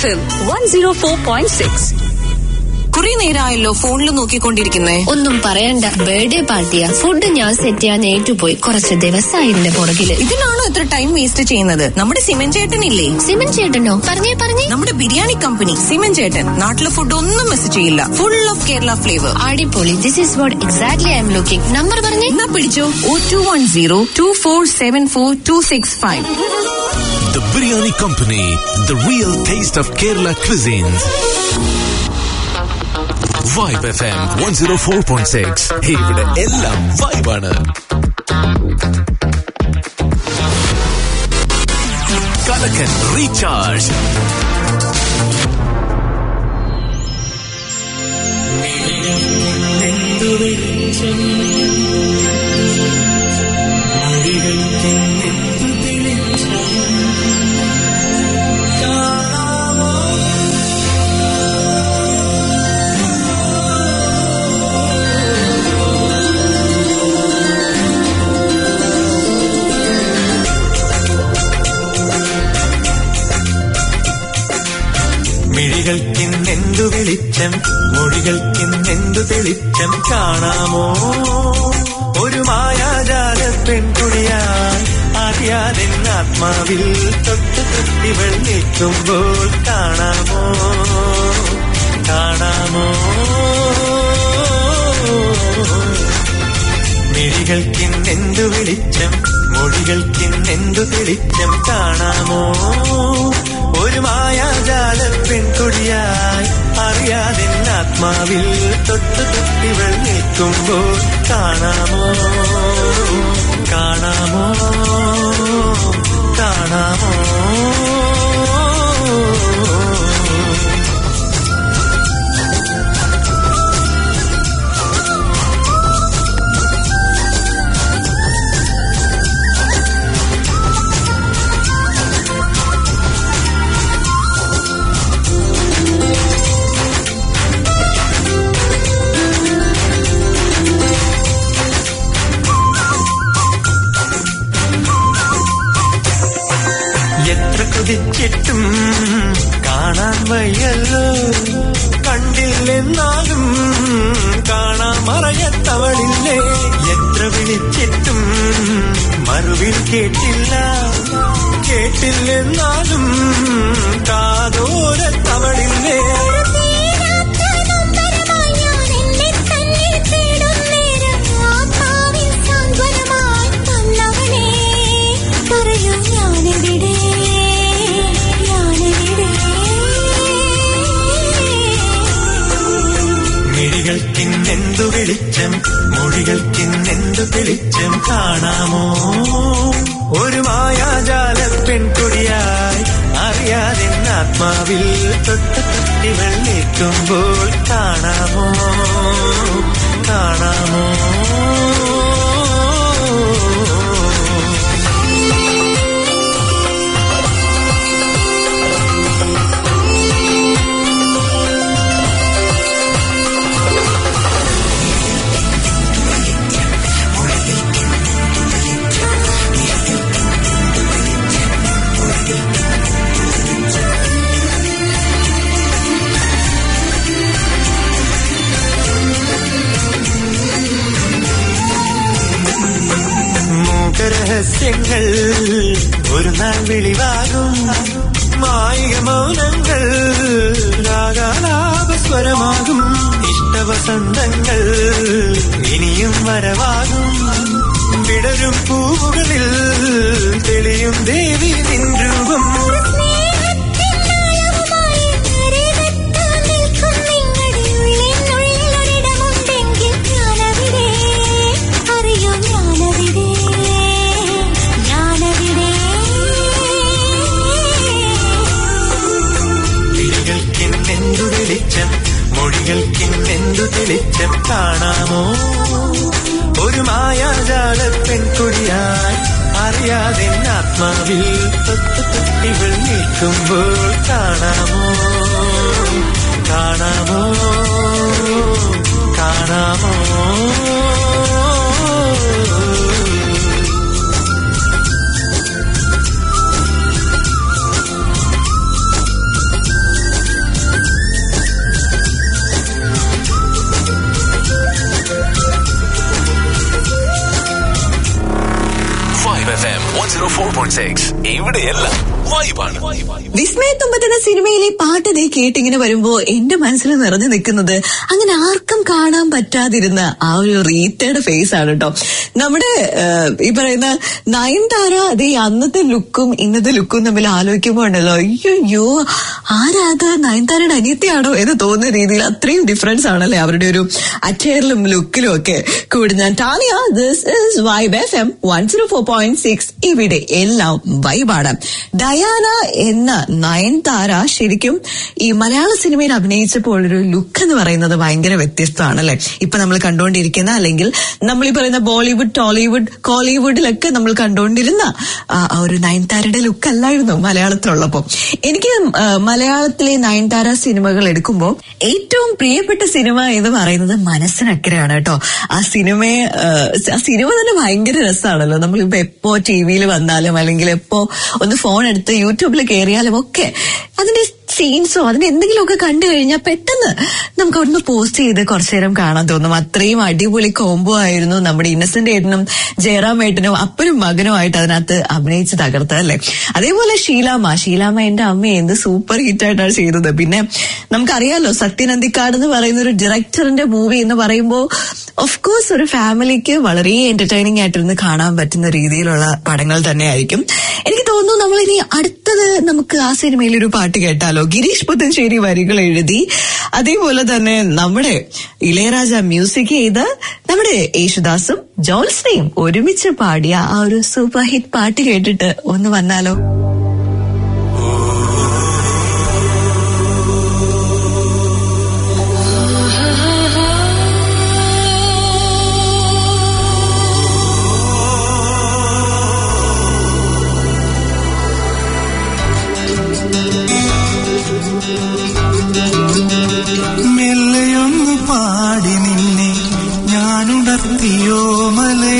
M one zero four point six കുറെ നേരമായല്ലോ ഫോണിൽ നോക്കിക്കൊണ്ടിരിക്കുന്നേ ഒന്നും പറയണ്ട ബർത്ത്ഡേ പാർട്ടിയാ ഫുഡ് ഞാൻ സെറ്റ് ചെയ്യാൻ ഏറ്റുപോയി കുറച്ച് ദിവസമായി ഇതിന്റെ പുറകില് ഇതിനാണോ ഇത്ര ടൈം വേസ്റ്റ് ചെയ്യുന്നത് നമ്മുടെ സിമൻ ചേട്ടനില്ലേ സിമൻ ചേട്ടനോ പറഞ്ഞേ പറഞ്ഞേ നമ്മുടെ ബിരിയാണി കമ്പനി സിമൻ ചേട്ടൻ നാട്ടിലെ ഫുഡ് ഒന്നും മിസ് ചെയ്യില്ല ഫുൾ ഓഫ് കേരള ഫ്ലേവർ അടിപൊളി this is what exactly I'm looking number പറഞ്ഞേ എന്നാ പിടിച്ചോ ഓ two one zero two four seven four two six five The Biryani Company, the real taste of Kerala cuisines. Vibe FM 104.6. ഇവിടെ എല്ലാം വൈബാണ് കലക്കൻ recharge മിഴികൾക്കിന്നെന്തു വെളിച്ചം മൊഴികൾക്കിന്നെന്തു തെളിച്ചം കാണാമോ ഒരു മായാജാല പെൺകുടിയായി അറിയാതെ ആത്മാവിൽ തൊട്ട് തൊട്ടിവൾ നിൽക്കുമ്പോൾ കാണാമോ കാണാമോ മിഴികൾക്കിന്നെന്തു വെളിച്ചം മൊഴികൾക്കിന്നെന്തു തെളിച്ചം കാണാമോ ഒരു മായാജാല പെൺകൊടിയായി അറിയാതെ ആത്മാവിൽ തൊട്ട് തൊട്ടിവൾ നിൽക്കുമ്പോൾ കാണാമോ കാണാമോ കാണാമോ എത്ര കുതിച്ചിട്ടും കാണാൻ വയ്യല്ലോ കണ്ടില്ലെന്നാലും കാണാൻ മറയത്തവളില്ലേ എത്ര വിളിച്ചിട്ടും മറുവിൽ കേട്ടില്ല കേട്ടില്ലെന്നാലും കാതോരത്തവളില്ലേ മിഴികൾക്കിന്നെന്തു വെളിച്ചം മൊഴികൾക്കിന്നെന്തു തെളിച്ചം കാണാമോ ഒരു മായാജാല പെൺകൊടിയായി അറിയാതെ ആത്മാവിൽ തൊട്ട് തൊട്ടിവൾ നിൽക്കുമ്പോൾ കാണാമോ കാണാമോ മൂകരഹസ്യങ്ങൾ ഒരു നാൾ വെളിവാകും മായിക മൗനങ്ങൾ രാഗാലാപസ്വരമാകും ഇഷ്ടവസന്തങ്ങൾ ഇനിയും വരവാകും വിടരും പൂവുകളിൽ തെളിയും ദേവി നിൻ രൂപം വിളികൾക്കിന്നെന്തു വെളിച്ചം മൊഴികൾക്കിന്നെന്തു തെളിച്ചം കാണാമോ ഒരു മായാജാല പെൺകുടിയായി അറിയാതെ ആത്മാവിൽ തൊട്ട് തൊട്ടികൾ നിൽക്കുമ്പോൾ കാണാമോ കാണാമോ കാണാമോ പോയിന്റ് സിക്സ് ഇവിടെയെല്ലാം വൈബാണ് വിസ്മയത്തുമ്പത്തുന്ന സിനിമയിലെ പാട്ട് ദേ കേട്ടിങ്ങനെ വരുമ്പോ എന്റെ മനസ്സിൽ നിറഞ്ഞു നിൽക്കുന്നത് അങ്ങനെ ആർക്കും കാണാൻ പറ്റാതിരുന്ന ആ ഒരു റീത്തയുടെ ഫേസ് ആണ് കേട്ടോ നമ്മുടെ ഏഹ്, ഈ പറയുന്ന നയൻതാര അതേ അന്നത്തെ ലുക്കും ഇന്നത്തെ ലുക്കും തമ്മിൽ ആലോചിക്കുമ്പോ ഉണ്ടല്ലോ അയ്യോ ആരാത് നയൻതാരയുടെ അനിയത്തിയാണോ എന്ന് തോന്നുന്ന രീതിയിൽ അത്രയും ഡിഫറൻസ് ആണല്ലേ അവരുടെ ഒരു അറ്റയറിലും ലുക്കിലും ഒക്കെ കൂടി ഞാൻ Tania this is vibe F M one zero four point six ഇവിടെ എല്ലാം വൈബാണ് ഡയാന എന്ന നയൻതാര ശരിക്കും ഈ മലയാള സിനിമയിൽ അഭിനയിച്ചപ്പോൾ ഒരു ലുക്ക് എന്ന് പറയുന്നത് ഭയങ്കര വ്യത്യസ്തമാണല്ലേ ഇപ്പൊ നമ്മൾ കണ്ടുകൊണ്ടിരിക്കുന്ന അല്ലെങ്കിൽ നമ്മൾ ഈ പറയുന്ന ബോളിവുഡ് ടോളിവുഡ് കോളിവുഡിലൊക്കെ നമ്മൾ കണ്ടുകൊണ്ടിരുന്ന ആ ആ ഒരു നയൻതാരയുടെ ലുക്ക് അല്ലായിരുന്നു മലയാളത്തിലുള്ളപ്പോ എനിക്ക് ആ, മലയാളത്തിലെ നയൻതാര സിനിമകൾ എടുക്കുമ്പോൾ ഏറ്റവും പ്രിയപ്പെട്ട സിനിമ എന്ന് പറയുന്നത് മനസ്സിനക്കരെയാണ് കേട്ടോ ആ സിനിമയെ ആ, ആ സിനിമ തന്നെ ഭയങ്കര രസമാണല്ലോ നമ്മളിപ്പോ എപ്പോ ടി വിയിൽ വന്നാലും അല്ലെങ്കിൽ എപ്പോ ഒന്ന് ഫോൺ എടുത്ത് യൂട്യൂബിൽ കയറിയാലും ഒക്കെ അതിന്റെ സീൻസോ അതിന് എന്തെങ്കിലുമൊക്കെ കണ്ടു കഴിഞ്ഞാൽ പെട്ടെന്ന് നമുക്ക് അവിടുന്ന് പോസ്റ്റ് ചെയ്ത് കുറച്ചു നേരം കാണാൻ തോന്നും അത്രയും അടിപൊളി കോംബോ ആയിരുന്നു നമ്മുടെ ഇന്നസെന്റ് ഏട്ടനും ജയറാം ഏട്ടനും അപ്പനും മകനുമായിട്ട് അതിനകത്ത് അഭിനയിച്ച് തകർത്തത് അല്ലേ അതേപോലെ ഷീലാമ്മ ഷീലാമ്മ എന്റെ അമ്മ എന്ത് സൂപ്പർ ഹിറ്റ് ആയിട്ടാണ് ചെയ്തത് പിന്നെ നമുക്കറിയാലോ സത്യനന്ദിക്കാട് എന്ന് പറയുന്ന ഒരു ഡയറക്ടറിന്റെ മൂവി എന്ന് പറയുമ്പോൾ ഓഫ് കോഴ്സ് ഒരു ഫാമിലിക്ക് വളരെ എന്റർടൈനിങ് ആയിട്ടിരുന്ന് കാണാൻ പറ്റുന്ന രീതിയിലുള്ള പടങ്ങൾ തന്നെയായിരിക്കും എനിക്ക് തോന്നുന്നു നമ്മൾ ഇനി അടുത്തത് നമുക്ക് ആ സിനിമയിൽ ഒരു പാട്ട് കേട്ടാലോ ഗിരീഷ് പുത്തൻശ്ശേരി വരികൾ എഴുതി അതേപോലെ തന്നെ നമ്മുടെ ഇളയരാജ മ്യൂസിക് ചെയ്ത് നമ്മുടെ യേശുദാസും ജോൾസ്നയും ഒരുമിച്ച് പാടിയ ആ ഒരു സൂപ്പർ ഹിറ്റ് പാട്ട് കേട്ടിട്ട് ഒന്ന് വന്നാലോ മെല്ലയൊന്നു പാടി നിന്നെ ഞാനുണർത്തിയോ മലേ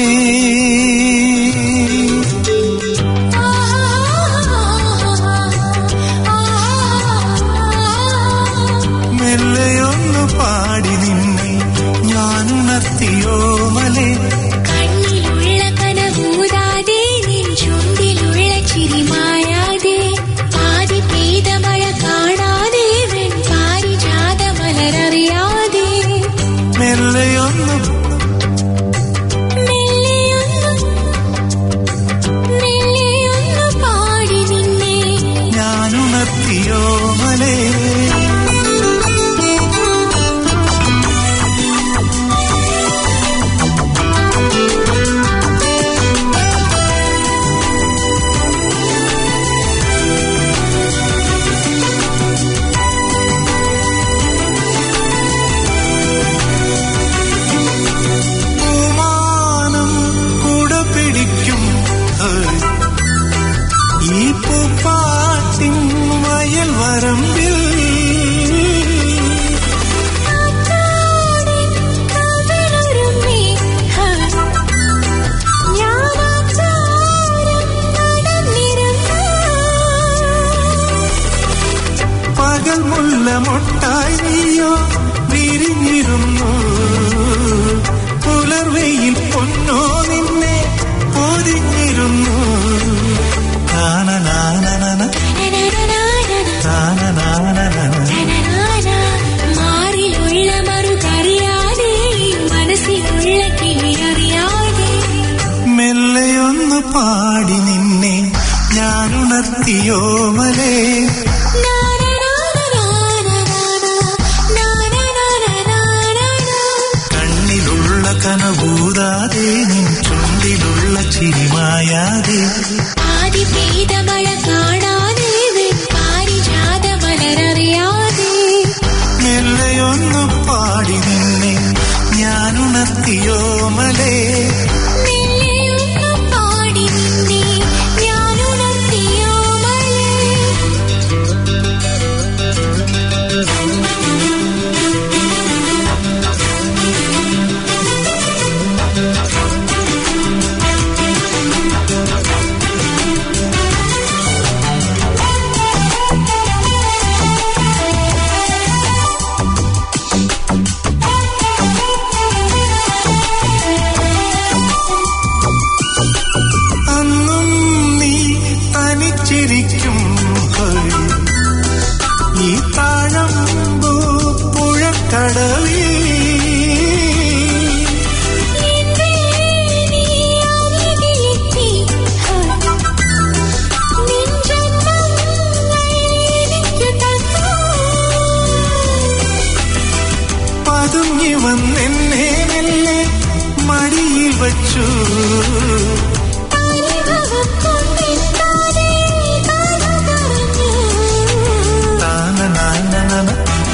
മെല്ലയൊന്നു പാടി നിന്നെ ഞാനുണർത്തിയോ മലേ കണ്ണിലുള്ള കനവൂതാതെ നിൻ ചുണ്ടിലുള്ള ചിരി മായാതെ ആദി പെയ്ത മഴ കാണാതെ വെൺ പാരിജാത മലരറിയാതെ മെല്ലയൊന്നു മെല്ലെയൊന്നു മെല്ലെയൊന്നു പാടി നിന്നെ ഞാനുണർത്തിയോ മലേ പൂമാനം കുട പിടിക്കും ഹേയ്. ഈ പൂപ്പാട്ടിൻ വയൽ വരമ്പിൽ കവിളൊരുമ്മി ഞാനാചാരം നടന്നിരുന്നു പകൽ മുല്ല മൊട്ടായി നീയോ വിരിഞ്ഞിരുന്നു പുലർവെയിൽ പൊന്നോ നിന്നെ പൊതിഞ്ഞിരുന്നു താനനാനനന, താനനാനനന. മാറിലുള്ള മറുകറിയാതെ മനസ്സിലുള്ള കിളിയറിയാതെ മെല്ലെയൊന്നു പാടി നിന്നെ ഞാനുണർത്തിയോ മലേ കണ്ണിലുള്ള കനകൂതാതെ നിൻ ചുണ്ടിലുള്ള ചിരിമായാതെ ആദി പെയ്ത മഴ കാണാതെ പാരിജാത മലരറിയാതെ മെല്ലെയൊന്നു പാടി നിന്നെ ഞാനുണർത്തിയോ മലേ മെല്ലെയൊന്നു പാടി നിന്നെ ഞാനുണർത്തിയോ മലേ മെല്ലെയൊന്നു പതുങ്ങി വന്നെന്നെ മെല്ലെ മടിയിൽ വച്ചു താന നാന നന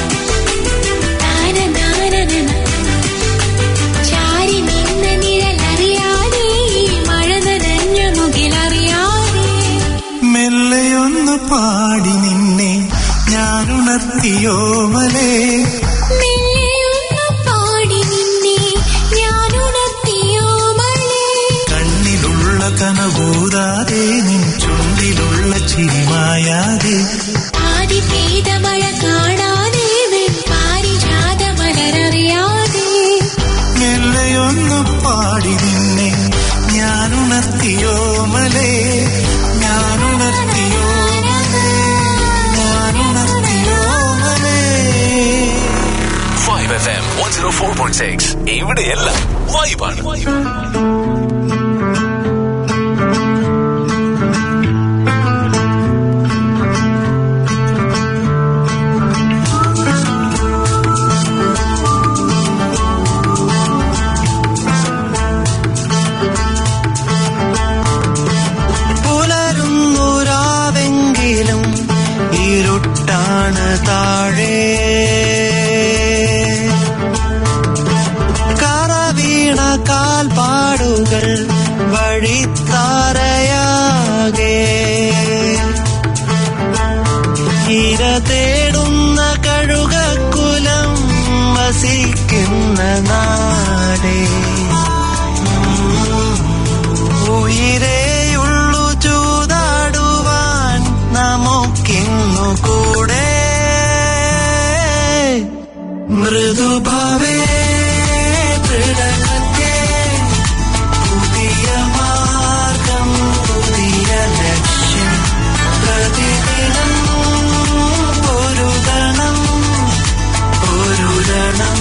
ചാരി നിന്ന നിഴലറിയാതെ മഴ നനഞ്ഞ മുകിലറിയാതെ മെല്ലെയൊന്ന് പാടി നിന്നെ ഞാനുണർത്തിയോ മലേ മെല്ലെയൊന്ന് പാടി നിന്നെ ഞാനുണർത്തിയോ മഴേ കണ്ണിലുള്ള കനകൂതാതെ നിൻ ചുണ്ടിലുള്ള ചിരിമായാതെ ആദി പെയ്ത മഴ കാണാതെ പാരിജാത മലരറിയാതെ മെല്ലെയൊന്ന് പാടി നിന്നെ ഞാനുണർത്തിയോ മലേ ഞാനുണർത്തിയോ മലേ ഞാനുണർത്തിയോ മലേ five F M one zero four point six ഇവിടെയെല്ലാം വൈബാണ് പുലരുന്നു രാവെങ്കിലും ഇരുട്ടാണ് താഴെ കറ വീണ കാൽപ്പാടുകൾ വഴിത്താരയാകെ ഇര തേടുന്ന കഴുകക്കുലം വസിക്കുന്ന നാടേ ഉയിരേയുള്ളു ചൂതാടുവാൻ നമുക്കിന്നു കൂടെ മൃദുഭവേ ദൃഢകത്തെ പുതിയ മാർഗം പുതിയ ലക്ഷ്യം പ്രതിദിനം ഒരു ഗണം ഒരു ഗണം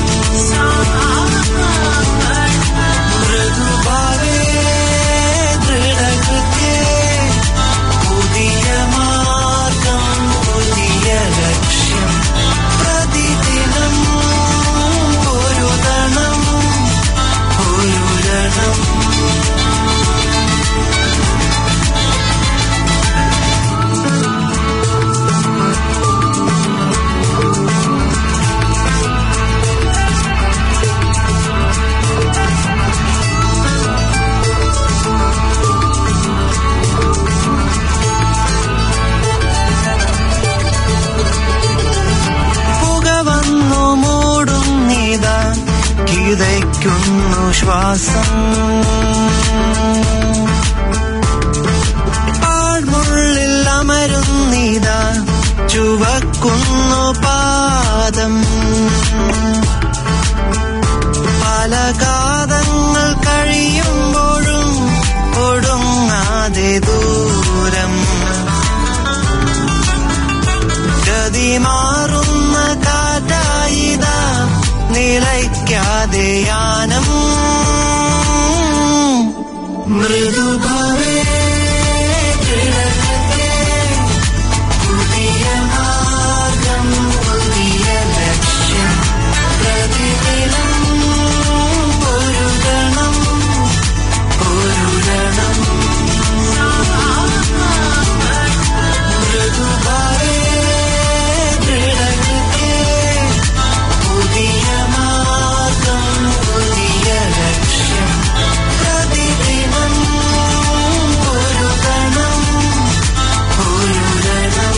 മൃദുഭാവേ ദൃഢകൃത്യേ പുതിയ മാർഗം പുതിയ ലക്ഷ്യം പ്രതിദിനം ഒരു ദണം ഒരു രണം പുക വന്നു മൂടുന്നിതാ കിതയ്ക്കുന്നു ശ്വാസം ആഴ്മുള്ളിൽ അമരുന്നിതാ ചുവക്കുന്നു പാദം പല കാതങ്ങൾ കഴിയുമ്പോഴും ഒടുങ്ങാതെ ദൂരം ഗതി മാറുന്ന കാറ്റായിതാ നിലയ്ക്കാതെ യാനം മൃദുഭവേ ദൃഢകൃത്യേ, പുതിയ മാർഗം പുതിയ ലക്ഷ്യം പ്രതിദിനം ഒരു ഗണം ഒരു ഗണം മൃദുഭവേ ദൃഢകൃത്യേ, പുതിയ മാർഗം പുതിയ ലക്ഷ്യം പ്രതിദിനം ഒരു ഗണം ഒരു ഗണം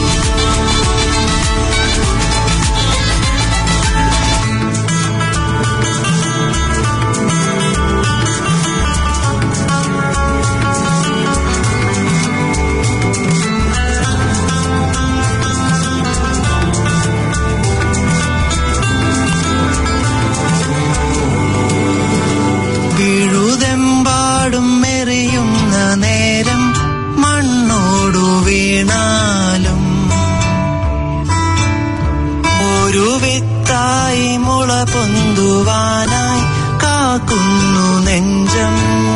വീഴുതെമ്പാടും മെറിയുന്ന നേരം മണ്ണോടു വീണാലും ഒരു വിത്തായി മുള പൊന്തുവാനായി കാക്കുന്നു നെഞ്ചം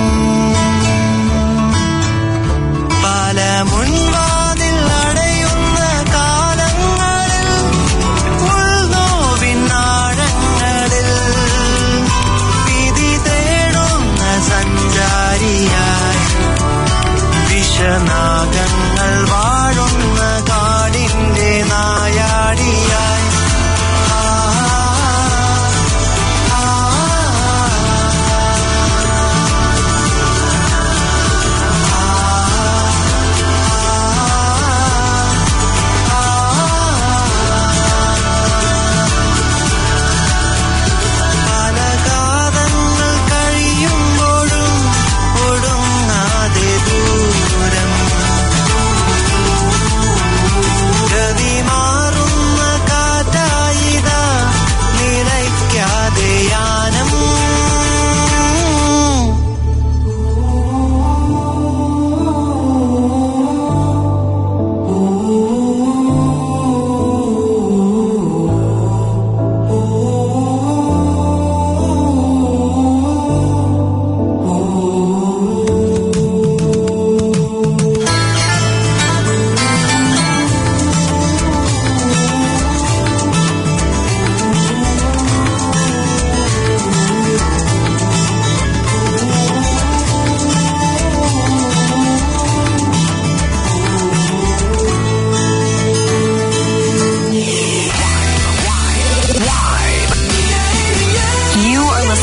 പല മുൻവാതിൽ അടയുന്ന കാലങ്ങളിൽ ഉൾനോവിൻ ആഴങ്ങൾ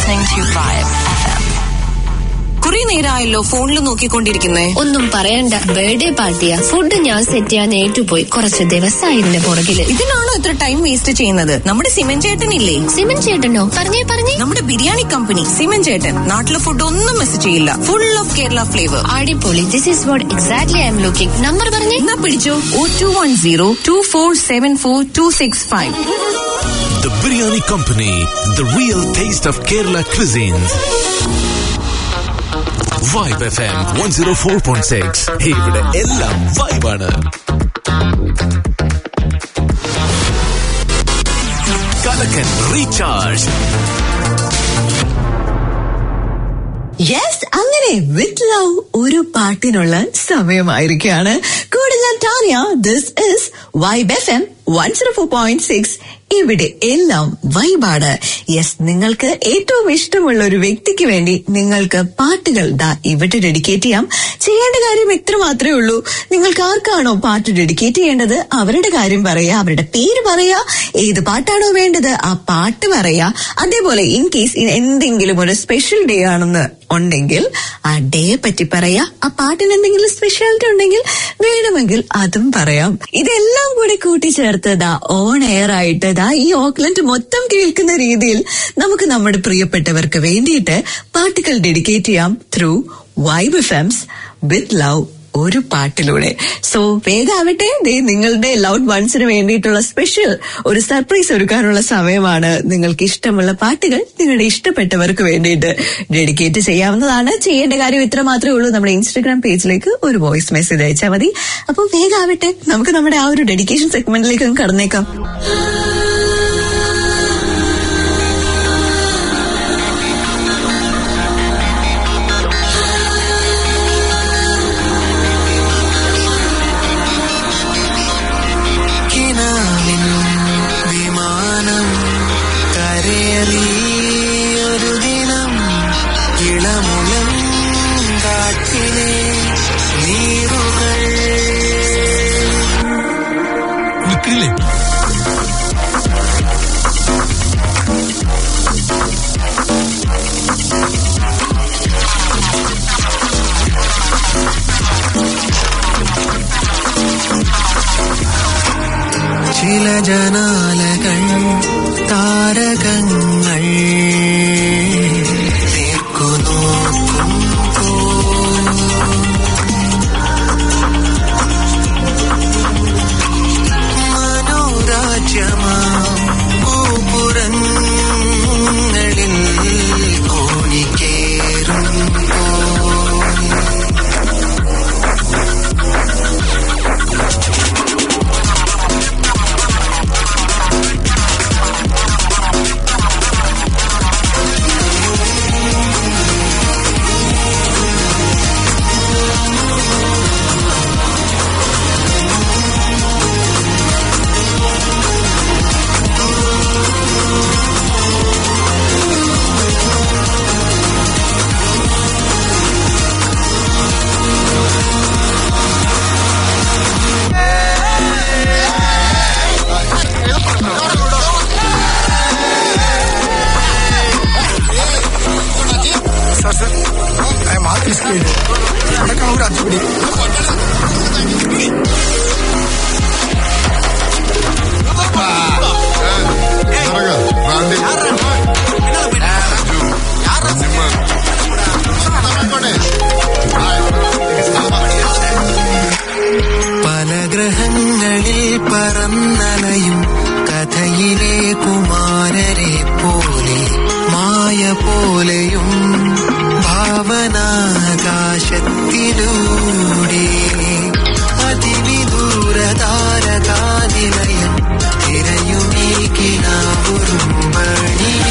listening to Vibe FM. കുറെ നേരമായല്ലോ ഫോണിൽ നോക്കിക്കൊണ്ടിരിക്കുന്നേ ഒന്നും പറയണ്ട ബർത്ത്ഡേ പാർട്ടിയാ ഫുഡ് ഞാൻ സെറ്റ് ചെയ്യാൻ ഏറ്റുപോയി കുറച്ച് ദിവസമായി ഇതിന്റെ പുറകില് ഇതിനാണോ ഇത്ര ടൈം വേസ്റ്റ് ചെയ്യുന്നത് നമ്മുടെ സിമൻ ചേട്ടനില്ലേ സിമൻ ചേട്ടനോ പറഞ്ഞേ പറഞ്ഞേ നമ്മുടെ ബിരിയാണി കമ്പനി സിമൻ ചേട്ടൻ നാട്ടിലെ ഫുഡ് ഒന്നും മിസ് ചെയ്യില്ല ഫുൾ ഓഫ് കേരള ഫ്ലേവർ അടിപൊളി this is what exactly I'm looking number പറഞ്ഞേ എന്നാ പിടിച്ചോ ഓ two one zero two four seven four two six five The Biryani Company, the real taste of Kerala cuisines. Vibe FM 104.6 ഇവിടെ എല്ലാം വൈബാണ് കലക്കൻ recharge yes അങ്ങനെ വിത്ത് love ഒരു പാട്ടിനുള്ള സമയമായിരിക്കുകയാണ് കൂടെ ഞാൻ Tania this is vibe F M one zero four point six ഇവിടെ എല്ലാം വൈബാണ് യെസ് നിങ്ങൾക്ക് ഏറ്റവും ഇഷ്ടമുള്ള ഒരു വ്യക്തിക്ക് വേണ്ടി നിങ്ങൾക്ക് പാട്ടുകൾ ദാ ഇവിടെ ഡെഡിക്കേറ്റ് ചെയ്യാം ചെയ്യേണ്ട കാര്യം എത്ര മാത്രമേ ഉള്ളൂ നിങ്ങൾക്ക് ആർക്കാണോ പാട്ട് ഡെഡിക്കേറ്റ് ചെയ്യേണ്ടത് അവരുടെ കാര്യം പറയാ അവരുടെ പേര് പറയാ ഏത് പാട്ടാണോ വേണ്ടത് ആ പാട്ട് പറയാ അതേപോലെ ഇൻ കേസ് എന്തെങ്കിലും ഒരു സ്പെഷ്യൽ ഡേ ആണെന്ന് ഉണ്ടെങ്കിൽ ആ ഡേയെ പറ്റി പറയാ ആ പാട്ടിന് എന്തെങ്കിലും സ്പെഷ്യാലിറ്റി ഉണ്ടെങ്കിൽ വേണമെങ്കിൽ അതും പറയാം ഇതെല്ലാം കൂടി കൂട്ടിച്ചേർത്ത് ദാ ഓൺ എയർ ആയിട്ട് ദാ ഈ ഓക്ലൻഡ് മൊത്തം കേൾക്കുന്ന രീതിയിൽ നമുക്ക് നമ്മുടെ പ്രിയപ്പെട്ടവർക്ക് വേണ്ടിയിട്ട് പാട്ടുകൾ ഡെഡിക്കേറ്റ് ചെയ്യാം through vibe FMs with love ഒരു പാട്ടിലൂടെ സോ വേഗാവട്ടെ ദേ നിങ്ങളുടെ ലൗഡ് വൺസിന് വേണ്ടിയിട്ടുള്ള സ്പെഷ്യൽ ഒരു സർപ്രൈസ് ഒരുക്കാനുള്ള സമയമാണ് നിങ്ങൾക്ക് ഇഷ്ടമുള്ള പാട്ടുകൾ നിങ്ങളുടെ ഇഷ്ടപ്പെട്ടവർക്ക് വേണ്ടിയിട്ട് ഡെഡിക്കേറ്റ് ചെയ്യാവുന്നതാണ് ചെയ്യേണ്ട കാര്യം ഇത്ര മാത്രമേ ഉള്ളൂ നമ്മുടെ ഇൻസ്റ്റഗ്രാം പേജിലേക്ക് ഒരു വോയിസ് മെസ്സേജ് അയച്ചാൽ മതി അപ്പോൾ വേഗാവട്ടെ നമുക്ക് നമ്മുടെ ആ ഒരു ഡെഡിക്കേഷൻ സെഗ്മെന്റിലേക്ക് അങ്ങ് കടന്നേക്കാം കിനാവിൻ വിമാനം കരയലിയൊരു ദിനം ഇളമുളം കാട്ടിലെ നീറുകൾ നിൽക്കില്ലേ ചില ജനാലകൾ താരകങ്ങൾ മനോരാജ്യമാം ഗോപുരങ്ങളിൽ ഓടിക്കേറുമ്പോൾ പല ഗ്രഹങ്ങളിൽ പറന്നലയും കഥയിലെ കുമാരരെ പോലെ മായ പോലെയും ഭാവനാകാശത്തിലൂടെ അതിവിദൂര താരകാനിലയം തിരയുമീ കിനാവുറും വഴിയെ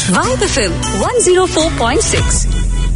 Vibe FM 104.6.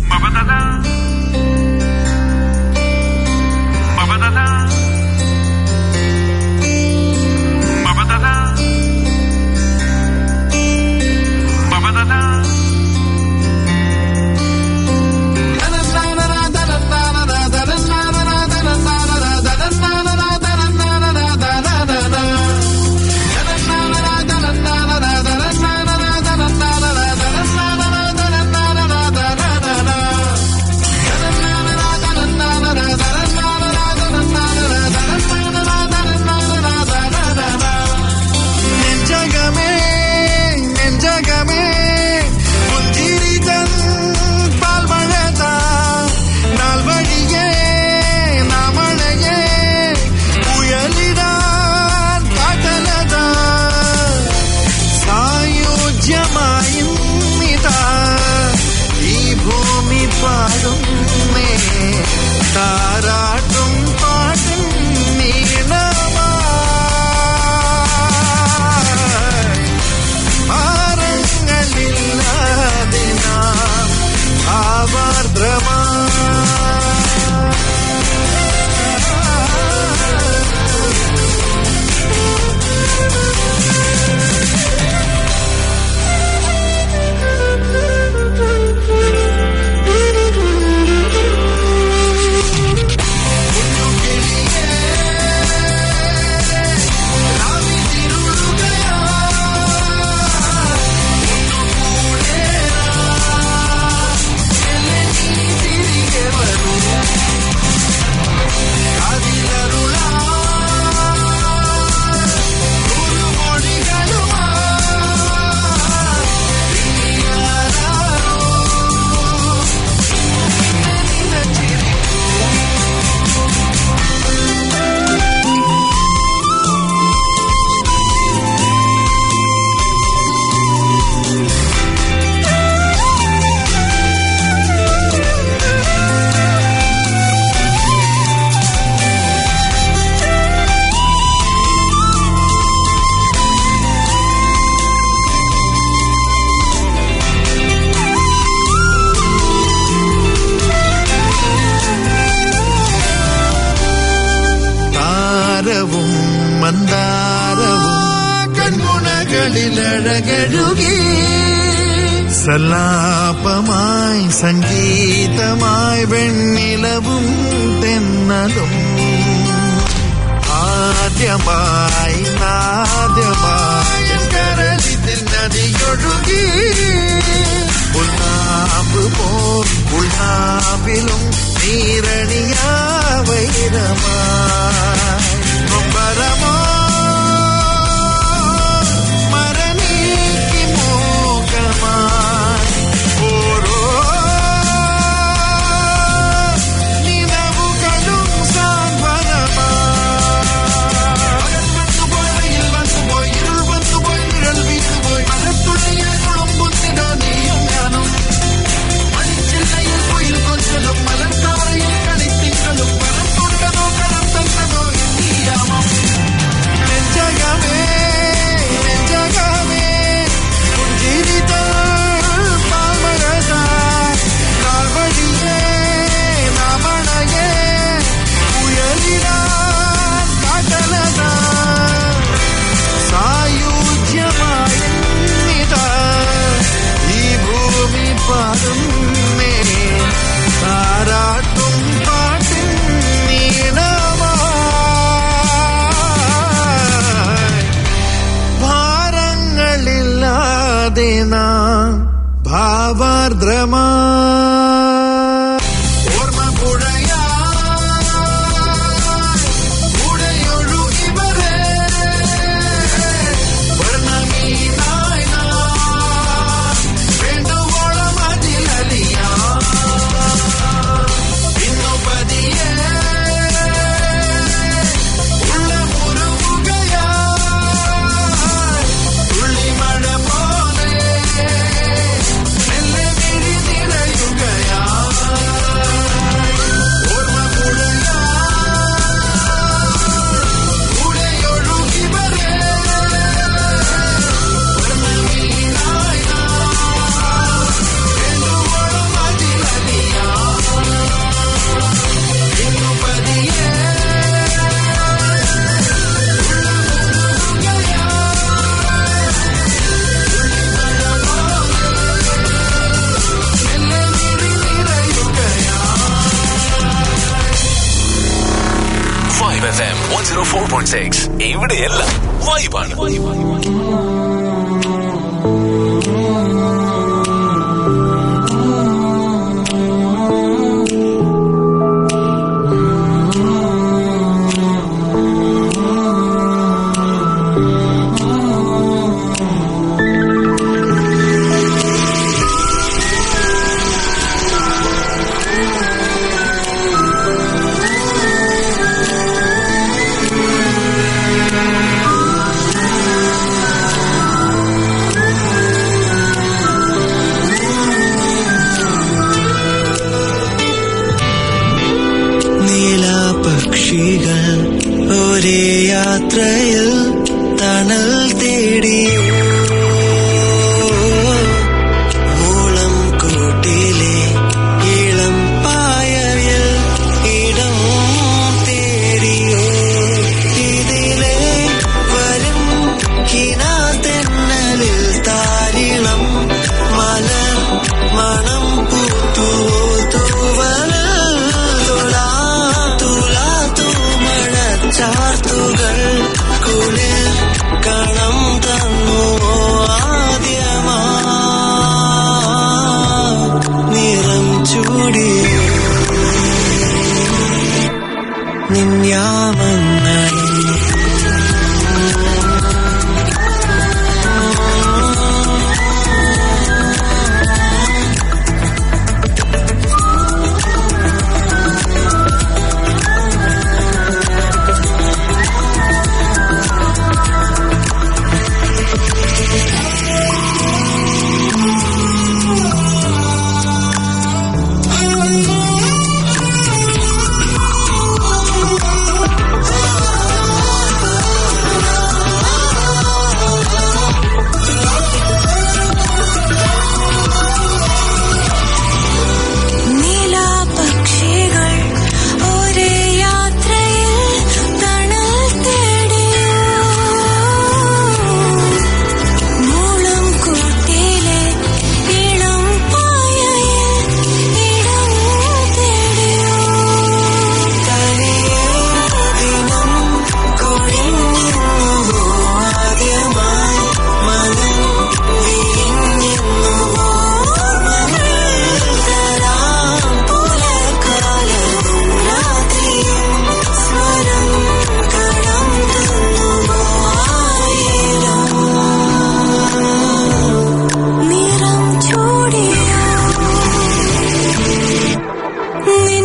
നെഞ്ചകമേ നെഞ്ചകമേ പുഞ്ചിരി തൻ പാൽമഴതാ നാൾ വഴിയേ നാമണയേ ഉയലിടാൻ കാട്ടലതാ സായുജ്യമായും ഇതാ ഈ ഭൂമി പാടുന്നേ താരാട്ടും പാട്ടും നീണമാ ഭാരങ്ങളില്ലാതെ നാം ആവാർദ്രമാ താരവും മന്ദാരവും കൺമുണകളിലഴകഴുകി സല്ലാപമായി സംഗീതമായി വെണ്ണിലവും തെന്നലും ആദ്യമായി നാദ്യമായി കരളിൽ നദിയൊഴുകി ഉൾനാമ്പ് പോൽ ഉൾനാവിലും നീരണിയാ വൈരമായി നൊമ്പരമോ മരനീക്കി മോകമായി ഓരോ നിലവുകളും സാന്ത്വനമായി വന്നുപോയി വന്നുപോയി ഇരുൾ വന്നുപോയി നിഴൽ വീണുപോയി മഴത്തുള്ളിയിൽ കുളമ്പുന്നിടോ നീയും ഞാനും മണിച്ചില്ലയിൽ കുയിൽ കൊഞ്ചലും മലർത്താറയിൽ കളിത്തിങ്കളും പറത്തുണ്ടതോ കരം തന്നതോ എന്നീയാമം നെഞ്ചകമേ നെഞ്ചകമേ പുഞ്ചിരിത പാമരത കാൽവഴിയേ നാമണയേ ഉയലിടാൻ കാട്ടലതാ സായുജ്യമായിന്നിതാ ഈ ഭൂമി പാടുന്നേ താരാട്ടും പാട്ടിൻ നീളമായി ഭാരങ്ങളില്ലാതെ നാം ഭാവാർദ്രമാ ഓർമ്മ പുഴയാ പുഴയൊഴുകി വരേ വർണ്ണമീനായി നാം വേണ്ടുവോളം അതിലലിയാം ഇന്നു പതിയെ ഉള്ള മുറുകുകയായി തുള്ളിമഴ പോലെ one zero four point six ഇവിടെയെല്ലാം വൈബാണ് നീലാപക്ഷികൾ ഒരേ യാത്രയിൽ തണൽ തേടിയോ മൂളം കൂട്ടിലെ ഇളം പായയിൽ ഇടം തേടിയോ ഇതിലെ വരും കിനാതെന്നലിൽ താരിളം മലർ മണം പൂത്തുവോ തൂവല തുലാ തുലാ തൂമഴ ചാർത്തുകൾ കുളിർ കണം തന്നുവോ ആദ്യമാ നിറം ചൂടിയോ നിന്യാമങ്ങളിൽ നീലാപക്ഷികൾ ഒരേ യാത്രയിൽ തണൽ തേടിയോ മൂളം കൂട്ടിലെ ഇളം പായയിൽ ഇടം തേടിയോ തനിയെ ദിനം കൊഴിഞ്ഞുവോ ആദ്യമായി മനം വീഞ്ഞുവോ മകൾ തരാം പുലർക്കാലവും രാത്രിയും സ്വരം കടം തന്നുവോ ആയിരം നിറം ചൂടിയോ നിൻ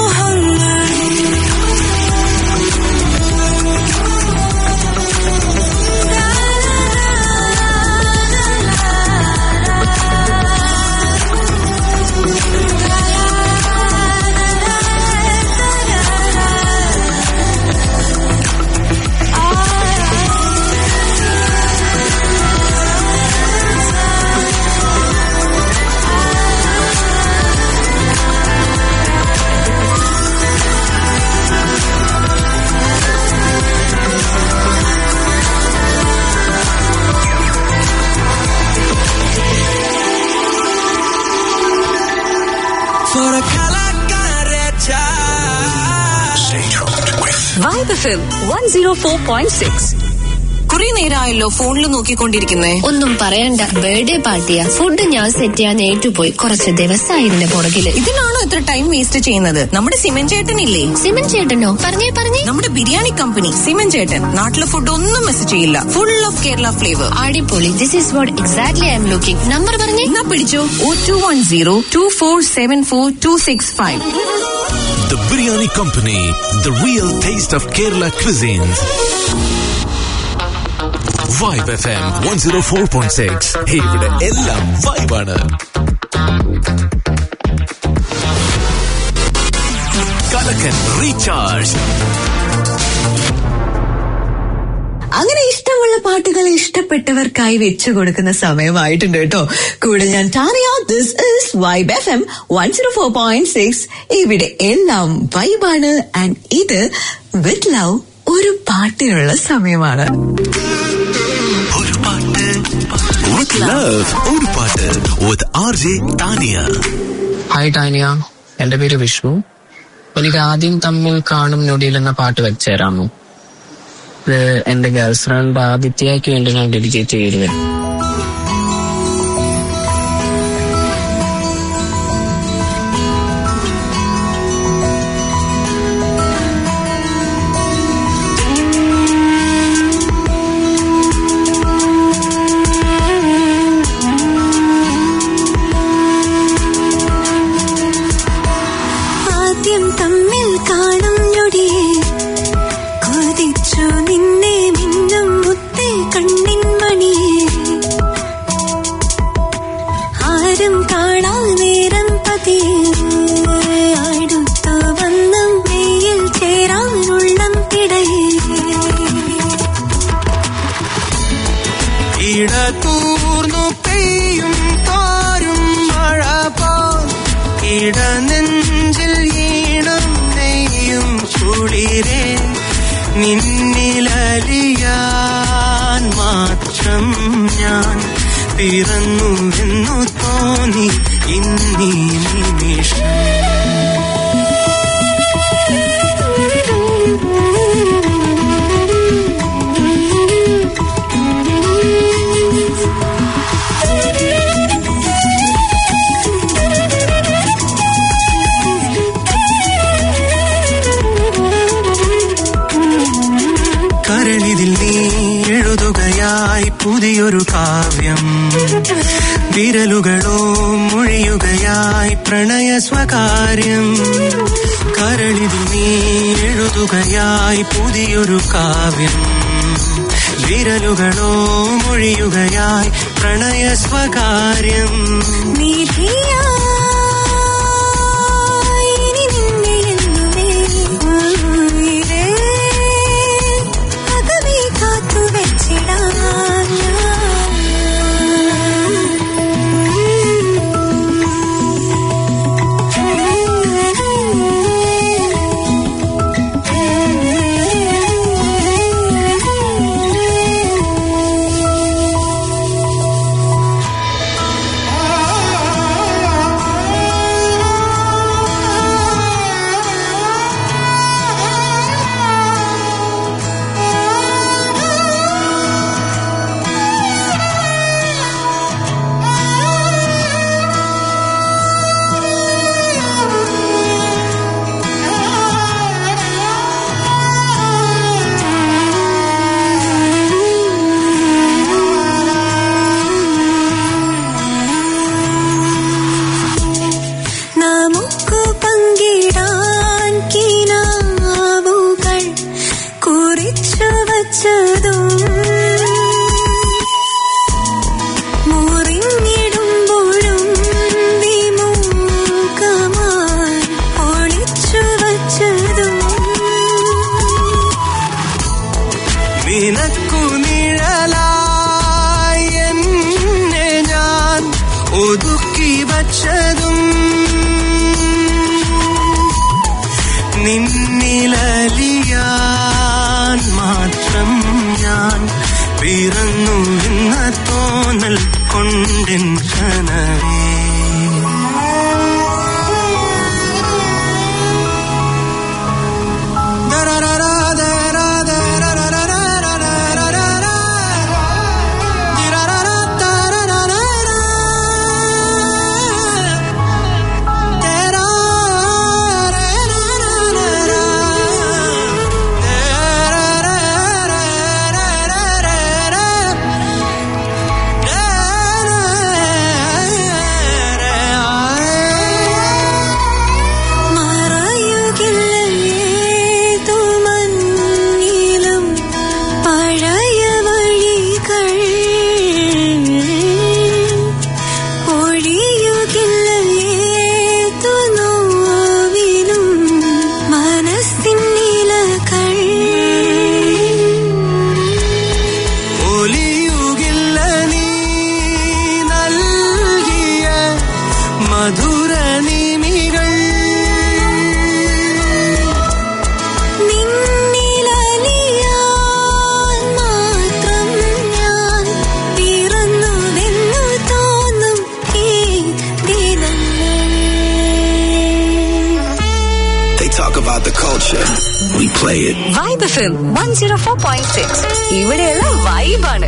For a calacarecha vibe F M one zero four point six കുറെ നേരമായല്ലോ ഫോണിൽ നോക്കിക്കൊണ്ടിരിക്കുന്നേ ഒന്നും പറയണ്ട ബർത്ത്ഡേ പാർട്ടിയാ ഫുഡ് ഞാൻ സെറ്റ് ചെയ്യാൻ ഏറ്റുപോയി കുറച്ച് ദിവസമായി ഇതിന്റെ പുറകില് ഇതിനാണോ ഇത്ര ടൈം വേസ്റ്റ് ചെയ്യുന്നത് നമ്മുടെ സിമൻ ചേട്ടനില്ലേ സിമൻ ചേട്ടനോ പറഞ്ഞേ പറഞ്ഞേ നമ്മുടെ ബിരിയാണി കമ്പനി സിമൻ ചേട്ടൻ നാട്ടിലെ ഫുഡ് ഒന്നും മിസ് ചെയ്യില്ല ഫുൾ ഓഫ് കേരള ഫ്ലേവർ അടിപൊളി this is what exactly I'm looking number പറഞ്ഞേ എന്നാ പിടിച്ചോ ഓ two one zero two four seven four two six five The Biryani Company, the real taste of Kerala cuisines. Vibe FM 104.6 ഇവിടെ എല്ലാം വൈബാണ് കലക്കൻ recharge അങ്ങനെ ഇഷ്ടമുള്ള പാട്ടുകൾ ഇഷ്ടപ്പെട്ടവർക്കായി വെച്ചു കൊടുക്കുന്ന സമയമായിട്ടുണ്ട് കേട്ടോ കൂടെ ഞാൻ Tania this is vibe F M one zero four point six ഇവിടെ എല്ലാം വൈബാണ് ആൻഡ് ഇത് വിത്ത് ലവ് ഒരു പാട്ടിനുള്ള സമയമാണ് With love, ഒരു പാട്ട് with RJ Tania hi Tania എന്റെ പേര് വിഷ്ണു എനിക്ക് ആദ്യം തമ്മിൽ കാണും നൊടിയിൽ എന്ന പാട്ട് വെച്ചുതരാമോ ഇത് എന്റെ ഗേൾ ഫ്രണ്ട് ആദിത്യയ്ക്ക് വേണ്ടി ഞാൻ ഡെഡിക്കേറ്റ് ചെയ്തിരുന്നത് ആദ്യം തമ്മിൽ കാണും ഞൊടിയെ കൊതിച്ചു നിന്നെ മിന്നും മുത്തേ കണ്ണിൻ മണിയെ ആരും കാണാ നേരം പതിയെ അടുത്തു വന്നും വെയിൽ ചേരാനുള്ളം പിടയേ ഇടതൂർന്നു പെയ്യും തോരും മഴ പോൽ ഇടനെഞ്ചിൽ ഈണം നെയ്യും കുളിരേ നിന്നിലലിയാൻ മാത്രം ഞാൻ പിറന്നുവെന്നു തോന്നി ഇന്നീ നിമിഷം കരളിതിൽ നീ എഴുതുകയായി പുതിയൊരു കാവ്യം വിരലുകളോ മൊഴിയുകയായി പ്രണയ സ്വകാര്യം കരളിതിൽ നീ എഴുതുകയായി പുതിയൊരു കാവ്യം വിരലുകളോ മൊഴിയുകയായി പ്രണയ സ്വകാര്യം നീതിയായി ഇനി നിന്നെ എന്നുമേ ഉയിരേ അകമേ കാത്തു വെച്ചിടാൻ നമുക്കു പങ്കിടാൻ കിനാവുകൾ കുറിച്ചു വച്ചതും മുറിഞ്ഞിടുമ്പോഴും വിമുഖമായി ഒളിച്ചു വച്ചതും നിനക്കു നിഴലായി എന്നെ ഞാൻ ഒതുക്കി വച്ചതും നിന്നിലലിയാൻ മാത്രം ഞാൻ പിറന്നു എന്ന തോന്നൽ കൊണ്ടിൻ കനവേ മറയുകില്ലേതു മഞ്ഞിലും പഴയ വഴികൾ ഒഴിയുകില്ലേതു നോവിലും മനസ്സിൻ നിലകൾ ഒലിയുകില്ല നീ നൽകിയ മധുര നിമികൾ നിന്നിലലിയാൻ മാത്രം ഞാൻ പിറന്നുവെന്നു തോന്നും ഈ ദിനങ്ങൾ They talk about the culture. we play it. Vibe F M one zero four point six ഇവിടെയുള്ള വൈബാണ്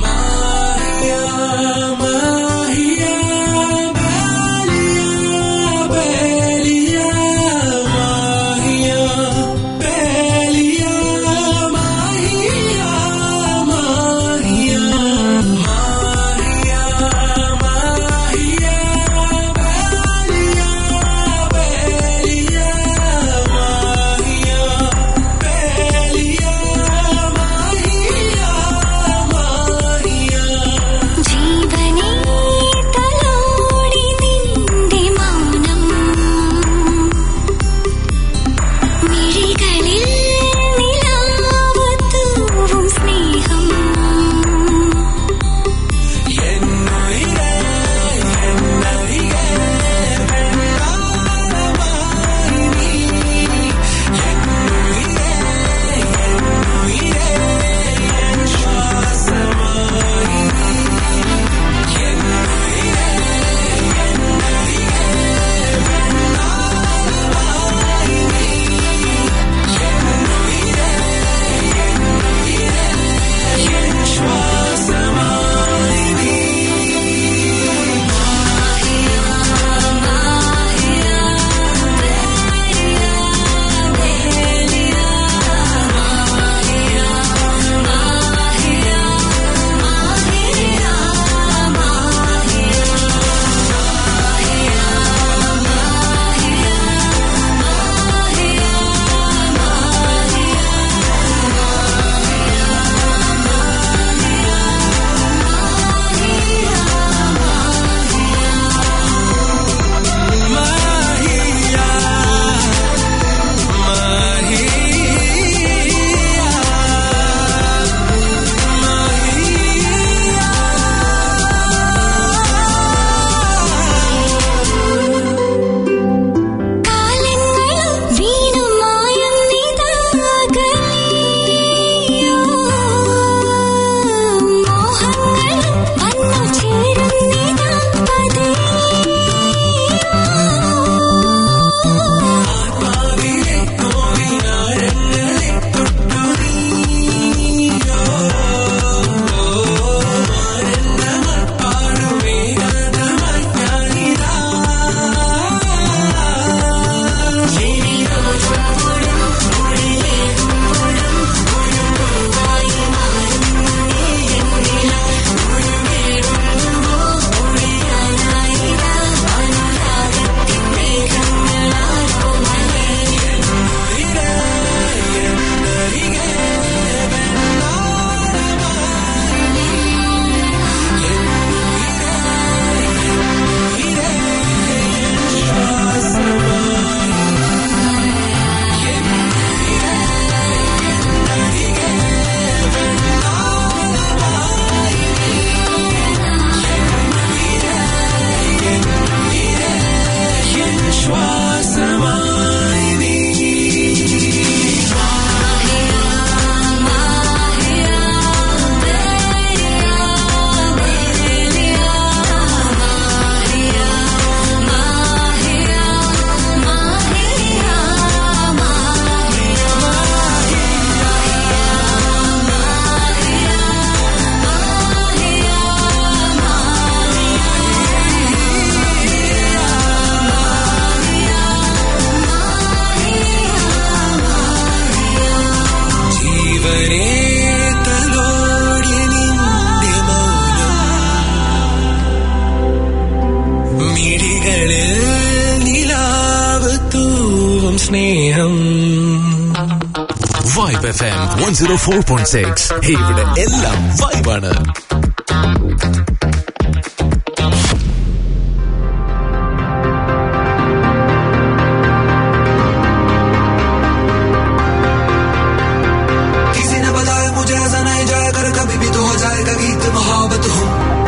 ജീവനേ തലോടി നിന്റെ മൗനം മിഴികളിൽ നിലാവ് തൂവും സ്നേഹം കാലങ്ങളും വീണുമായും നിതാകലിയോ മോഹങ്ങളും വന്നു ചേരുന്നിതാ ജീവനേ തലോടി നിന്റെ മൗനം മിഴികളിൽ നിലാവ് തൂവും സ്നേഹം Vibe FM 104.6 ഇവിടെ എല്ലാം വൈബാണ് किसी ने बताया मुझे ऐसा नहीं जाया कर कभी भी तो हो जाएगा गीत मोहब्बत हो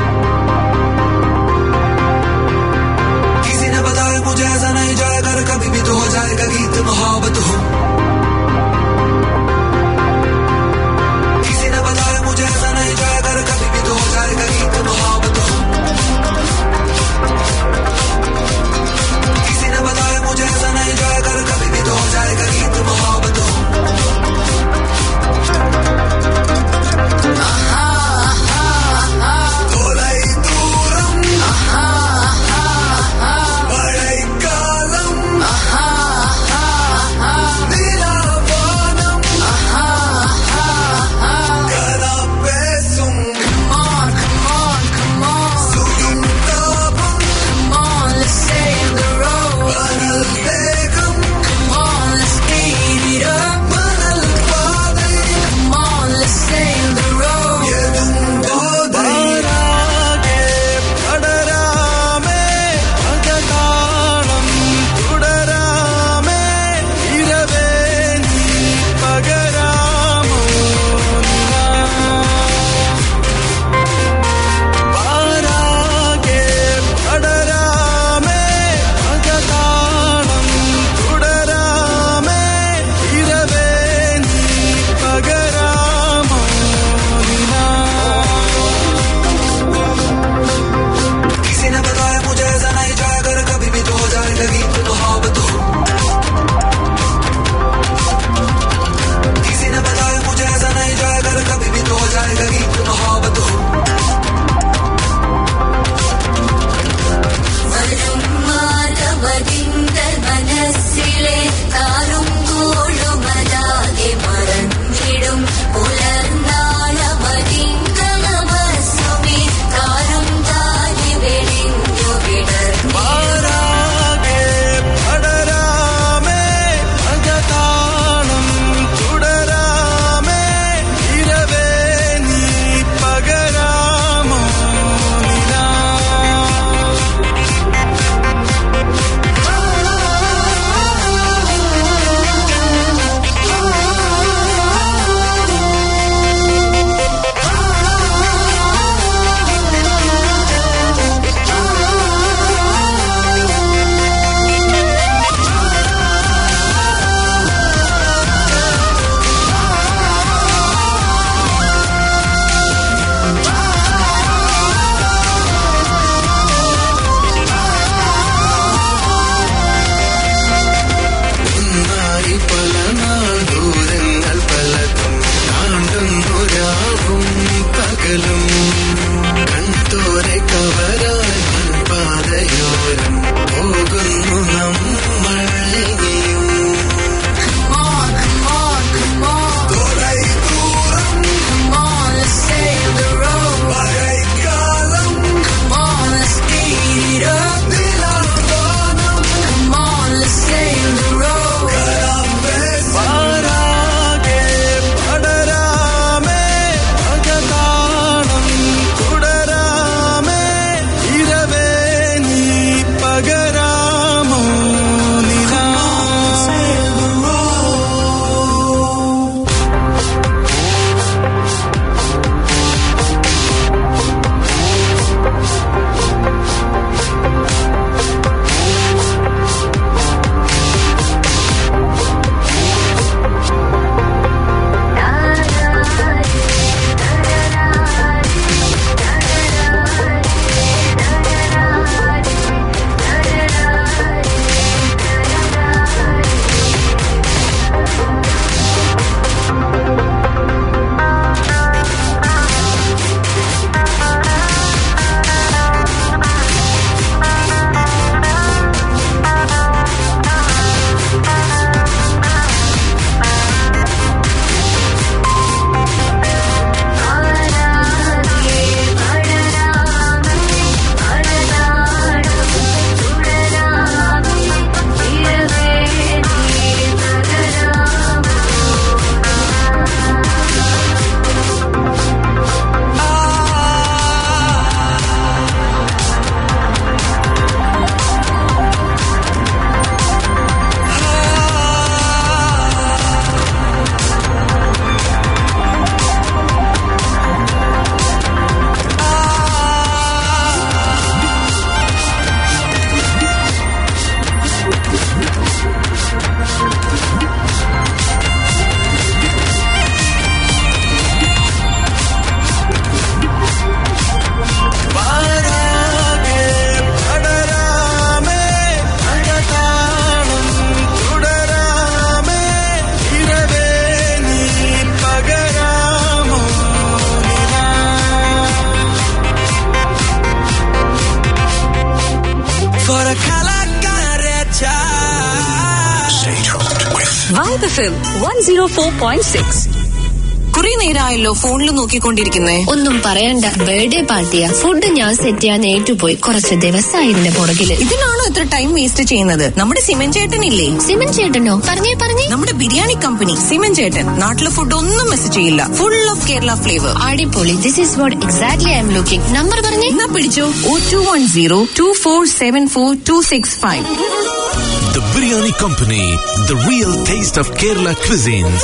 किसी ने बताया मुझे ऐसा नहीं जाया कर कभी भी तो हो जाएगा गीत मोहब्बत हो किसी ने बताया मुझे ऐसा नहीं जाया कर कभी भी vibe F M one zero four point six കുറെ നേരമായല്ലോ ഫോണിൽ നോക്കിക്കൊണ്ടിരിക്കുന്നേ ഒന്നും പറയണ്ട ബർത്ത്ഡേ പാർട്ടിയാ ഫുഡ് ഞാൻ സെറ്റ് ചെയ്യാൻ ഏറ്റുപോയി കുറച്ച് ദിവസമായി ഇതിന്റെ പുറകില് ഇതിനാണോ ഇത്ര ടൈം വേസ്റ്റ് ചെയ്യുന്നത് നമ്മുടെ സിമൻ ചേട്ടനില്ലേ സിമൻ ചേട്ടനോ പറഞ്ഞേ പറഞ്ഞേ നമ്മുടെ ബിരിയാണി കമ്പനി സിമൻ ചേട്ടൻ നാട്ടിലെ ഫുഡ് ഒന്നും മിസ് ചെയ്യില്ല ഫുൾ ഓഫ് കേരള ഫ്ലേവർ അടിപൊളി this is what exactly I'm looking number പറഞ്ഞേ എന്നാ പിടിച്ചോ ഓ two one zero two four seven four two six five The Biryani Company, the real taste of Kerala cuisines.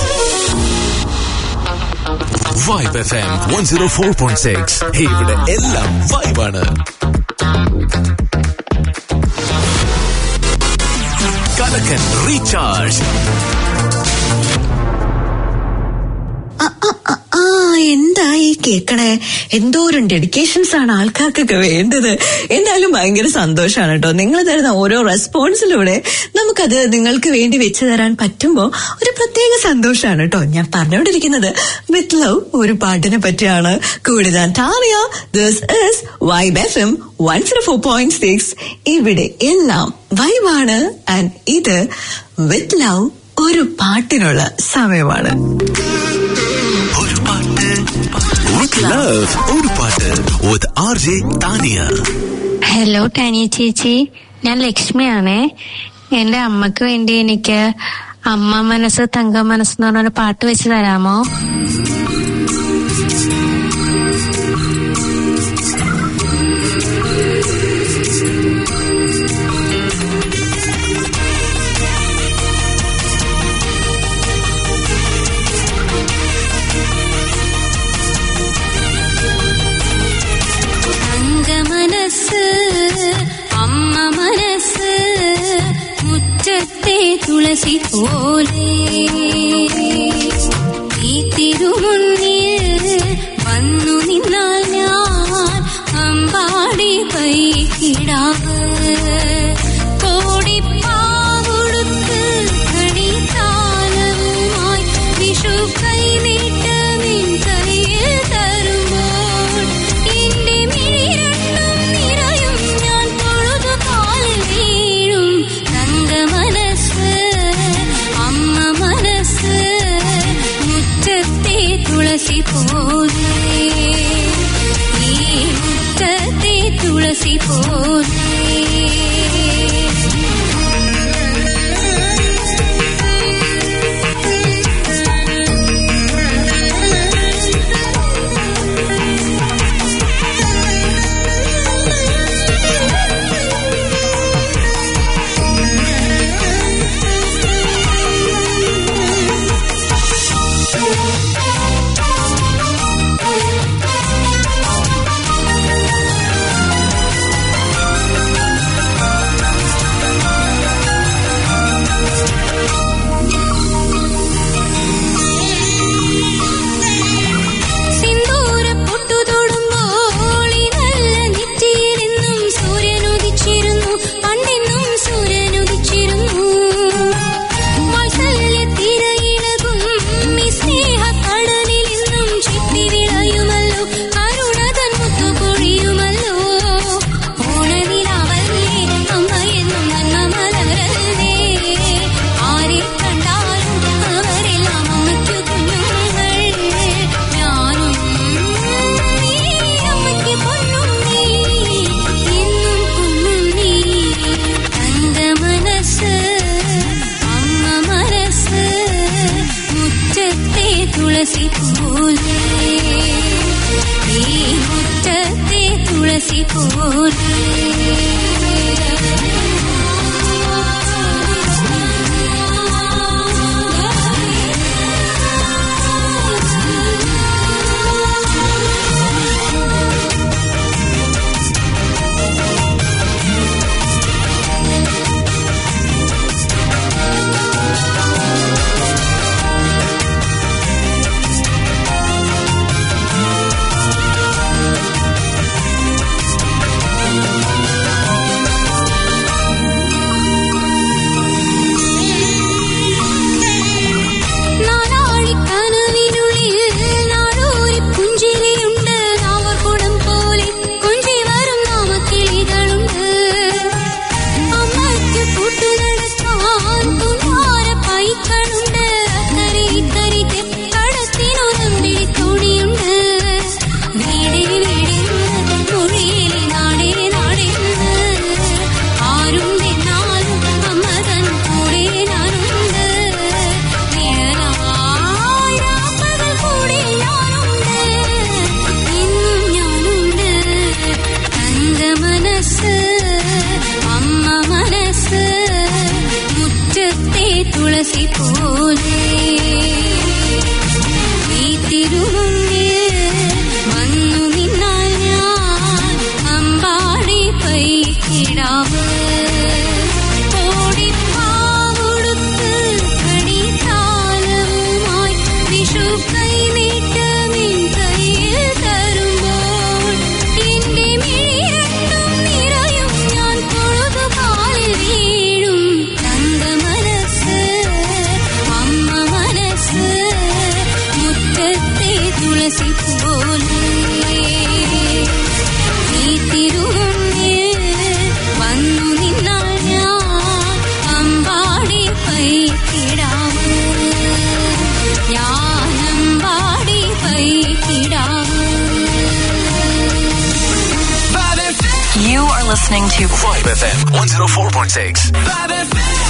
Vibe FM 104.6. ഇവിടെ എല്ലാം വൈബാണ് കലക്കൻ recharge ആ എന്താ ഈ കേക്കണേ എന്തോരം ഡെഡിക്കേഷൻസ് ആണ് ആൾക്കാർക്കൊക്കെ വേണ്ടത് എന്തായാലും ഭയങ്കര സന്തോഷമാണ് കേട്ടോ നിങ്ങൾ തരുന്ന ഓരോ റെസ്പോൺസിലൂടെ നമുക്കത് നിങ്ങൾക്ക് വേണ്ടി വെച്ചു തരാൻ പറ്റുമ്പോ ഒരു പ്രത്യേക സന്തോഷമാണ് കേട്ടോ ഞാൻ പറഞ്ഞുകൊണ്ടിരിക്കുന്നത് വിത്ത് ലവ് ഒരു പാട്ടിനെ പറ്റിയാണ് കൂടെ ഞാൻ Tania this is vibe F M one zero four point six ഇവിടെ എല്ലാം വൈബാണ് ആൻഡ് ഇത് വിത്ത് ലവ് ഒരു പാട്ടിനുള്ള സമയമാണ് With love, ഒരു പാട്ട് with RJ Tania hello Tania ചേച്ചി ഞാൻ ലക്ഷ്മിയാണേ എന്റെ അമ്മക്ക് വേണ്ടി എനിക്ക് അമ്മ മനസ്സ് തങ്ക മനസ്സ് എന്ന് പറഞ്ഞൊരു പാട്ട് വെച്ച് തരാമോ തങ്ക മനസ്സ് അമ്മ മനസ്സ് മുറ്റത്തെ തുളസി പോലെ ഈ തിരുമുന്നിൽ വന്നു നിന്നാൽ ഞാൻ അമ്പാടി പൈക്കിടാവ് കോടിപ്പാവുടുത്ത് കണിത്താലവുമായി വിഷു കൈനീട്ടമിൻ കയ്യിൽ തരുമ്പോൾ എന്റെ മിഴിരണ്ടും നിറയും ഞാൻ തൊഴുതു കാലിൽ വീഴും തങ്ക മനസ്സ് അമ്മ മനസ്സ് മുറ്റത്തെ തുളസി പോലെ ഈ മുറ്റത്തെ തുളസി പോലെ സിന്ദൂര പൊട്ടു തൊടുമ്പോൾ ഈ നല്ല നെറ്റിയിലെന്നും സൂര്യനുദിച്ചിരുന്നു പണ്ടെന്നും സൂര്യനുദിച്ചിരുന്നു വാത്സല്യത്തിരയിളകും ഈ സ്നേഹക്കടലിൽ ഇന്നും ചിത്തി വിളയുമല്ലോ കരുണതൻ മുത്തു പൊഴിയുമല്ലോ ഓണനിലാവല്ലേ അമ്മ എന്നും നന്മ മലരല്ലേ ആരെ കണ്ടാലും അവരെല്ലാം അമ്മയ്ക്കു കുഞ്ഞുങ്ങൾ ഞാനും നീ അമ്മയ്ക്ക് പൊന്നും നീ എന്നും പൊന്നും നീ തങ്ക മനസ്സ് അമ്മ മനസ്സ് മുറ്റത്തെ തുളസി പോലെ ഈ മുറ്റത്തെ തുളസി തുളസി പോലെ ഈ തിരുമുന്നിൽ വന്നു നിന്നാൽ ഞാൻ അമ്പാടി പൈക്കിടാവ് ഓടിപ്പാവുടുത്ത് കടിത്താലവുമായി വിഷു കൈനീട്ടമിൻ കയ്യിൽ തരുമ്പോൾ എന്റെ മിഴിരണ്ടും നിറയും ഞാൻ പൊഴുതുകാലിൽ വീഴും തങ്ക മനസ്സ് അമ്മ മനസ്സ് മുറ്റത്തെ തുളസി പോലെ ഈ തിരുമുന്നിൽ വന്നു നിന്നാൽ ഞാൻ അമ്പാടി പൈക്കിടാവ് ഞാൻ Ambadi പൈക്കിടാവ് You are listening to Vibe FM 104.6.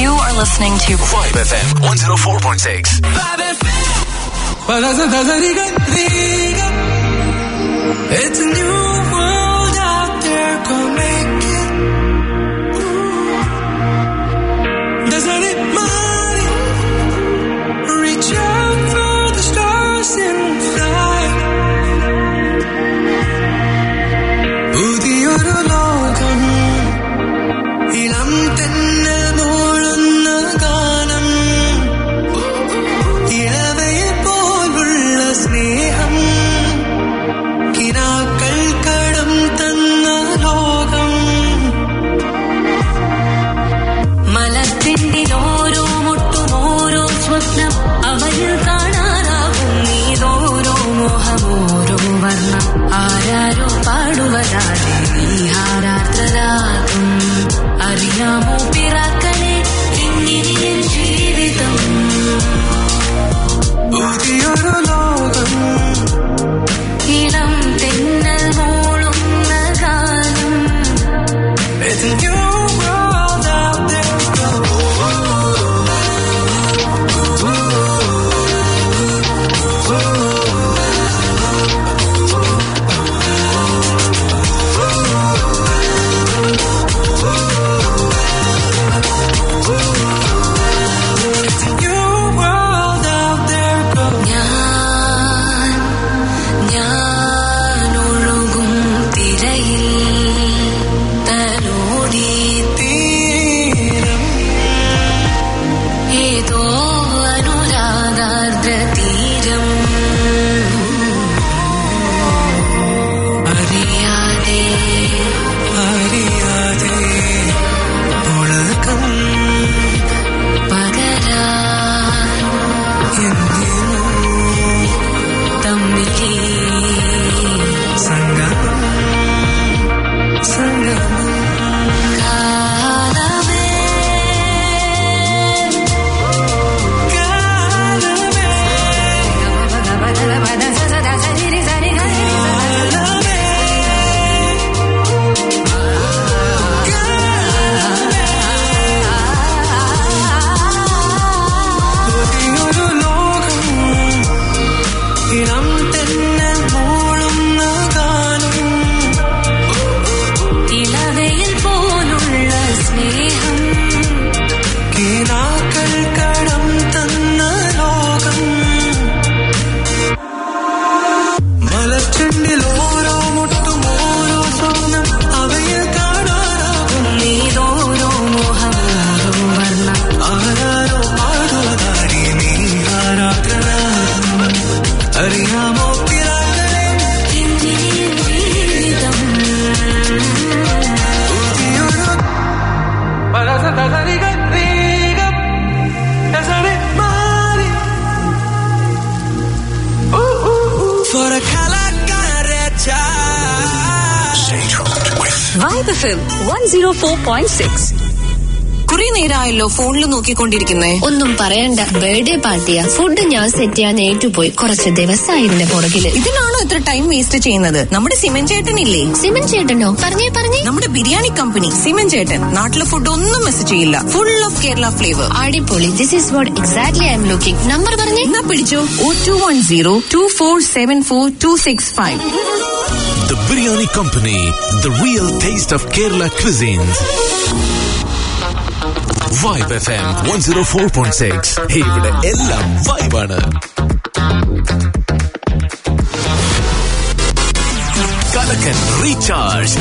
You are listening to Vibe FM 104.6. It's a new world out there, go make it. Doesn't it money? Reach out for the stars and fly. പുതിയൊരു ലോകം ഇളം തെന്നൽ മൂളുന്ന ഗാനം ഇളവയെ പോലുള്ള സ്നേഹം കിനാക്കൾ കടം തന്ന ലോകം മലത്തിൻ്റെ ഓരോ മുട്ടും ഓരോ സ്വപ്നം അവരിൽ കാണാനാകും നീതോരോ മോഹം ഓരോ വർണ്ണം ആരാരോ പാടുവതാതെ നീ ഹാരാർദ്രരാകും അറിയാമോ പിറാക്കളെ എങ്ങനെയൻ ജീവിതം പുതിയൊരു ലോകം ഇളം തെന്നൽ മൂളുന്ന ഗാനം It's a new world out there. It's a new world out there. ഞാൻ ഞാൻ ഒഴുകും തിരയിൽ തലോടി തീരം ഏതോ അനുരാഗാർദ്ര തീരം അറിയാതെ അറിയാതെ ഉളകം പകരാൻ എന്തിനു തമ്മിലേ സംഗമം സംഗമം കാലമേ പുതിയൊരു ലോകം ഇളം തെന്നൽ മൂളുന്ന ഗാനം ഇളവയിൽ പോലുള്ള സ്നേഹം കിനാക്കൾ കടം തന്ന ലോകം മലച്ചെണ്ടിൽ ഓരോ മുട്ടും ഓരോ സ്വപ്നം അവയിൽ കാണാനാകും നീതോരോ മോഹമോരോ വർണ്ണം ആരാരോ പാടുവതാരി നീ ആരാധനാകും അറിയാമോ പിറാക്കളെ എങ്ങനെയൻ ജീവിതം പുതിയൊരു പരസതരികം For a കലാകാരച്ച vibe F M one zero four point six കുറെ നേരമായല്ലോ ഫോണിൽ നോക്കിക്കൊണ്ടിരിക്കുന്നേ ഒന്നും പറയണ്ട ബർത്ത്ഡേ പാർട്ടിയാ ഫുഡ് ഞാൻ സെറ്റ് ചെയ്യാൻ ഏറ്റുപോയി കുറച്ച് ദിവസമായി ഇതിന്റെ പുറകില് ഇതിനാണോ ഇത്ര ടൈം വേസ്റ്റ് ചെയ്യുന്നത് നമ്മുടെ സിമൻ ചേട്ടനില്ലേ സിമൻ ചേട്ടനോ പറഞ്ഞേ പറഞ്ഞേ നമ്മുടെ ബിരിയാണി കമ്പനി സിമൻ ചേട്ടൻ നാട്ടിലെ ഫുഡ് ഒന്നും മിസ് ചെയ്യില്ല ഫുൾ ഓഫ് കേരള ഫ്ലേവർ അടിപൊളി this is what exactly I'm looking number പറഞ്ഞേ എന്നാ പിടിച്ചോ ഓ two one zero two four seven four two six five The Biryani Company, the real taste of Kerala cuisines. Vibe FM 104.6. ഇവിടെ എല്ലാം വൈബാണ് കലക്കൻ recharge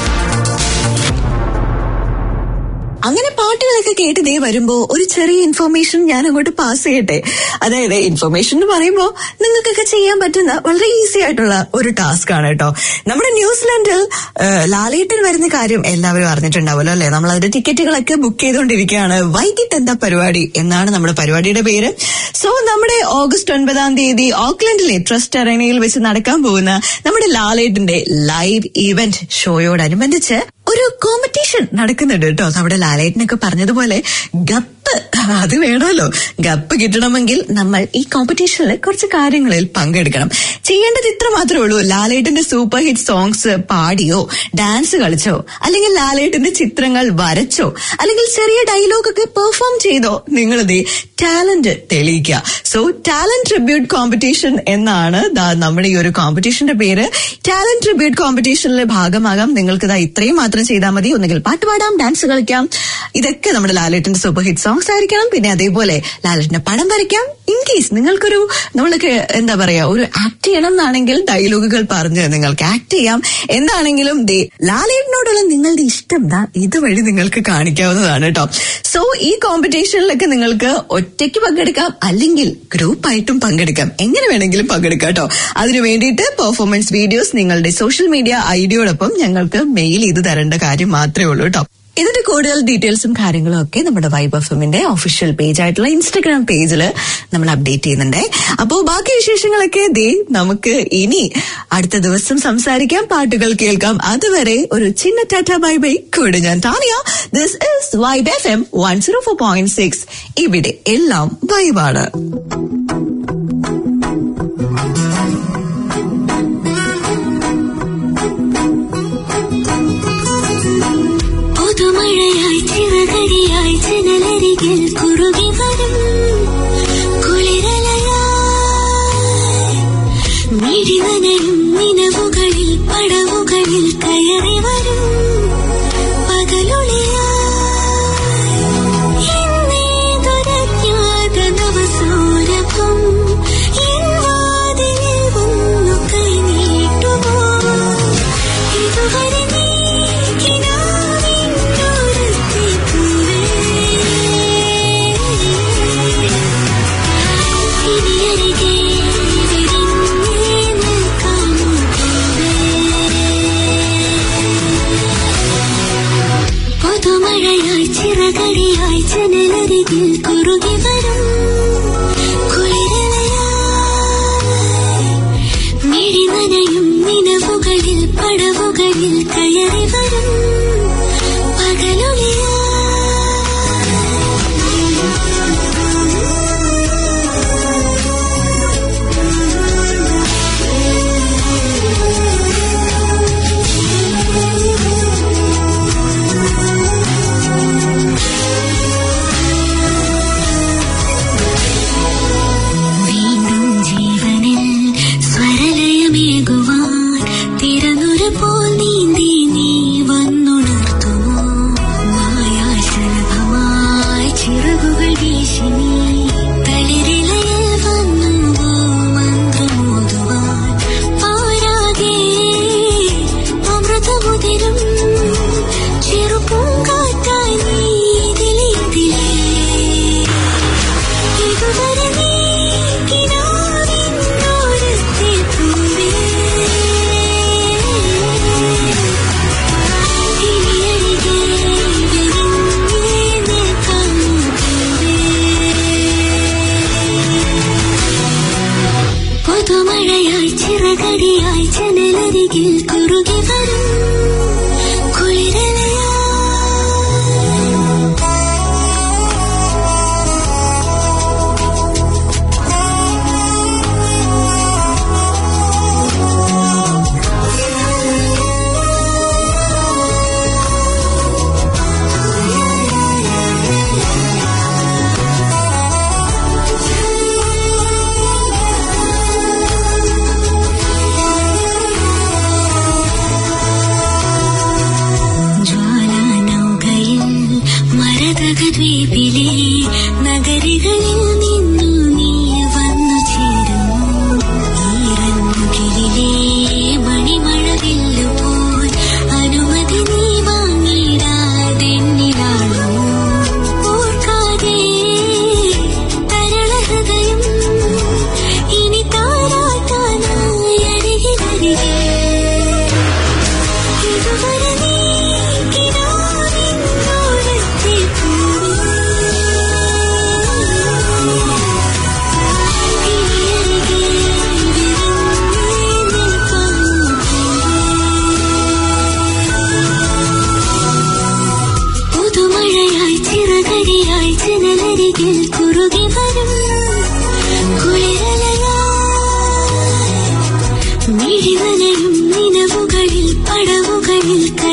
അങ്ങനെ പാട്ടുകളൊക്കെ കേട്ട് ദേ വരുമ്പോ ഒരു ചെറിയ ഇൻഫർമേഷൻ ഞാൻ അങ്ങോട്ട് പാസ് ചെയ്യട്ടെ അതായത് ഇൻഫർമേഷൻ എന്ന് പറയുമ്പോ നിങ്ങൾക്കൊക്കെ ചെയ്യാൻ പറ്റുന്ന വളരെ ഈസി ആയിട്ടുള്ള ഒരു ടാസ്ക് ആണ് കേട്ടോ നമ്മുടെ ന്യൂസിലാൻഡിൽ ഏഹ്, ലാലേട്ടൻ വരുന്ന കാര്യം എല്ലാവരും അറിഞ്ഞിട്ടുണ്ടാവുമല്ലോ അല്ലെ നമ്മൾ അതിന്റെ ടിക്കറ്റുകളൊക്കെ ബുക്ക് ചെയ്തുകൊണ്ടിരിക്കുകയാണ് വൈകിട്ട് എന്താ പരിപാടി എന്നാണ് നമ്മുടെ പരിപാടിയുടെ പേര് സോ നമ്മുടെ ഓഗസ്റ്റ് ഒൻപതാം തീയതി ഓക്ലൻഡിലെ ട്രസ്റ്റ് അറേനയിൽ വെച്ച് നടക്കാൻ പോകുന്ന നമ്മുടെ ലാലേട്ടന്റെ ലൈവ് ഈവന്റ് ഷോയോടനുബന്ധിച്ച് ഒരു കോമ്പറ്റീഷൻ നടക്കുന്നുണ്ട് കേട്ടോ നമ്മുടെ ലാലേട്ടനൊക്കെ പറഞ്ഞതുപോലെ ഗപ്പ് അത് വേണമല്ലോ ഗപ്പ് കിട്ടണമെങ്കിൽ നമ്മൾ ഈ കോമ്പറ്റീഷനിൽ കുറച്ച് കാര്യങ്ങളിൽ പങ്കെടുക്കണം ചെയ്യേണ്ടത് ഇത്ര മാത്രമേ ഉള്ളൂ ലാലേട്ടന്റെ സൂപ്പർ ഹിറ്റ് സോങ്സ് പാടിയോ ഡാൻസ് കളിച്ചോ അല്ലെങ്കിൽ ലാലേട്ടന്റെ ചിത്രങ്ങൾ വരച്ചോ അല്ലെങ്കിൽ ചെറിയ ഡയലോഗ് ഒക്കെ പെർഫോം ചെയ്തോ നിങ്ങളത് ടാലന്റ് തെളിയിക്കുക സോ ടാലന്റ് ട്രിബ്യൂട്ട് കോമ്പറ്റീഷൻ എന്നാണ് ദാ നമ്മുടെ ഈ ഒരു കോമ്പറ്റീഷന്റെ പേര് ടാലന്റ് ട്രിബ്യൂട്ട് കോമ്പറ്റീഷനിലെ ഭാഗമാകാം നിങ്ങൾക്ക് ദാ ഇത്രയും മാത്രം ചെയ്താൽ മതി ഒന്നുകിൽ പാട്ട് പാടാം ഡാൻസ് കളിക്കാം ഇതൊക്കെ നമ്മുടെ ലാലേട്ടന്റെ സൂപ്പർ ഹിറ്റ് സോങ്സ് ആയിരിക്കണം പിന്നെ അതേപോലെ ലാലേട്ടന്റെ പടം വരയ്ക്കാം ഇൻ കേസ് നിങ്ങൾക്കൊരു നമ്മളൊക്കെ എന്താ പറയാ ഒരു ആക്ട് ചെയ്യണം എന്നാണെങ്കിൽ ഡയലോഗുകൾ പറഞ്ഞ് നിങ്ങൾക്ക് ആക്ട് ചെയ്യാം എന്താണെങ്കിലും ദേ ലാലേട്ടനോടുള്ള നിങ്ങളുടെ ഇഷ്ടം ദാ ഇതുവഴി നിങ്ങൾക്ക് കാണിക്കാവുന്നതാണ് കേട്ടോ സോ ഈ കോമ്പറ്റീഷനിലൊക്കെ നിങ്ങൾക്ക് ഒറ്റയ്ക്ക് പങ്കെടുക്കാം അല്ലെങ്കിൽ ഗ്രൂപ്പായിട്ടും പങ്കെടുക്കാം എങ്ങനെ വേണമെങ്കിലും പങ്കെടുക്കാം കേട്ടോ അതിനു വേണ്ടിയിട്ട് പെർഫോമൻസ് വീഡിയോസ് നിങ്ങളുടെ സോഷ്യൽ മീഡിയ ഐഡിയോടൊപ്പം ഞങ്ങൾക്ക് മെയിൽ ചെയ്ത് തരേണ്ട കാര്യം മാത്രമേ ഉള്ളൂ കേട്ടോ ഇതിന്റെ കൂടുതൽ ഡീറ്റെയിൽസും കാര്യങ്ങളും ഒക്കെ നമ്മുടെ വൈബ് എഫിന്റെ ഒഫീഷ്യൽ പേജ് ആയിട്ടുള്ള ഇൻസ്റ്റഗ്രാം പേജിൽ നമ്മൾ അപ്ഡേറ്റ് ചെയ്യുന്നുണ്ട് അപ്പോ ബാക്കി വിശേഷങ്ങളൊക്കെ ദേ നമുക്ക് ഇനി അടുത്ത ദിവസം സംസാരിക്കാം പാട്ടുകൾ കേൾക്കാം അതുവരെ ഒരു ചിന്ന ടാറ്റ ബൈ ബൈ കൂടെ ഞാൻ Tania this is vibe F M one zero four point six ഇവിടെ എല്ലാം വൈബാണ് പുതുമഴയായി ചിറകരിയായി ജനലരികിൽ കുറുകി വരും കുളിരലയായി മിഴിവനയും നിലവുകളിൽ പടവുകളിൽ കയറി വരും പകലൊളിയായി എന്നേതൊരജ്ഞാത നവസൗരഭം എൻ വാതിലിൽ വന്നു കൈനീട്ടുമോ ഇതുവരെ നീ കിനാവിൻ ദൂരത്തെ പൂവേ ഇനി അരികെ വിരിഞ്ഞേ നിൽക്കാമോ പുതുമഴയായി ചിറകടിയായി ജനലരികിൽ കുറുകി വരും കുളിരലയായി മിഴിനനയും നിലവുകളിൽ പടവുകളിൽ കയറി വരും ജനലരികിൽ കുറുകി വരും കുളിരലയായി മിഴിവനയും നിലവുകളിൽ പടവുകളിൽ കയറി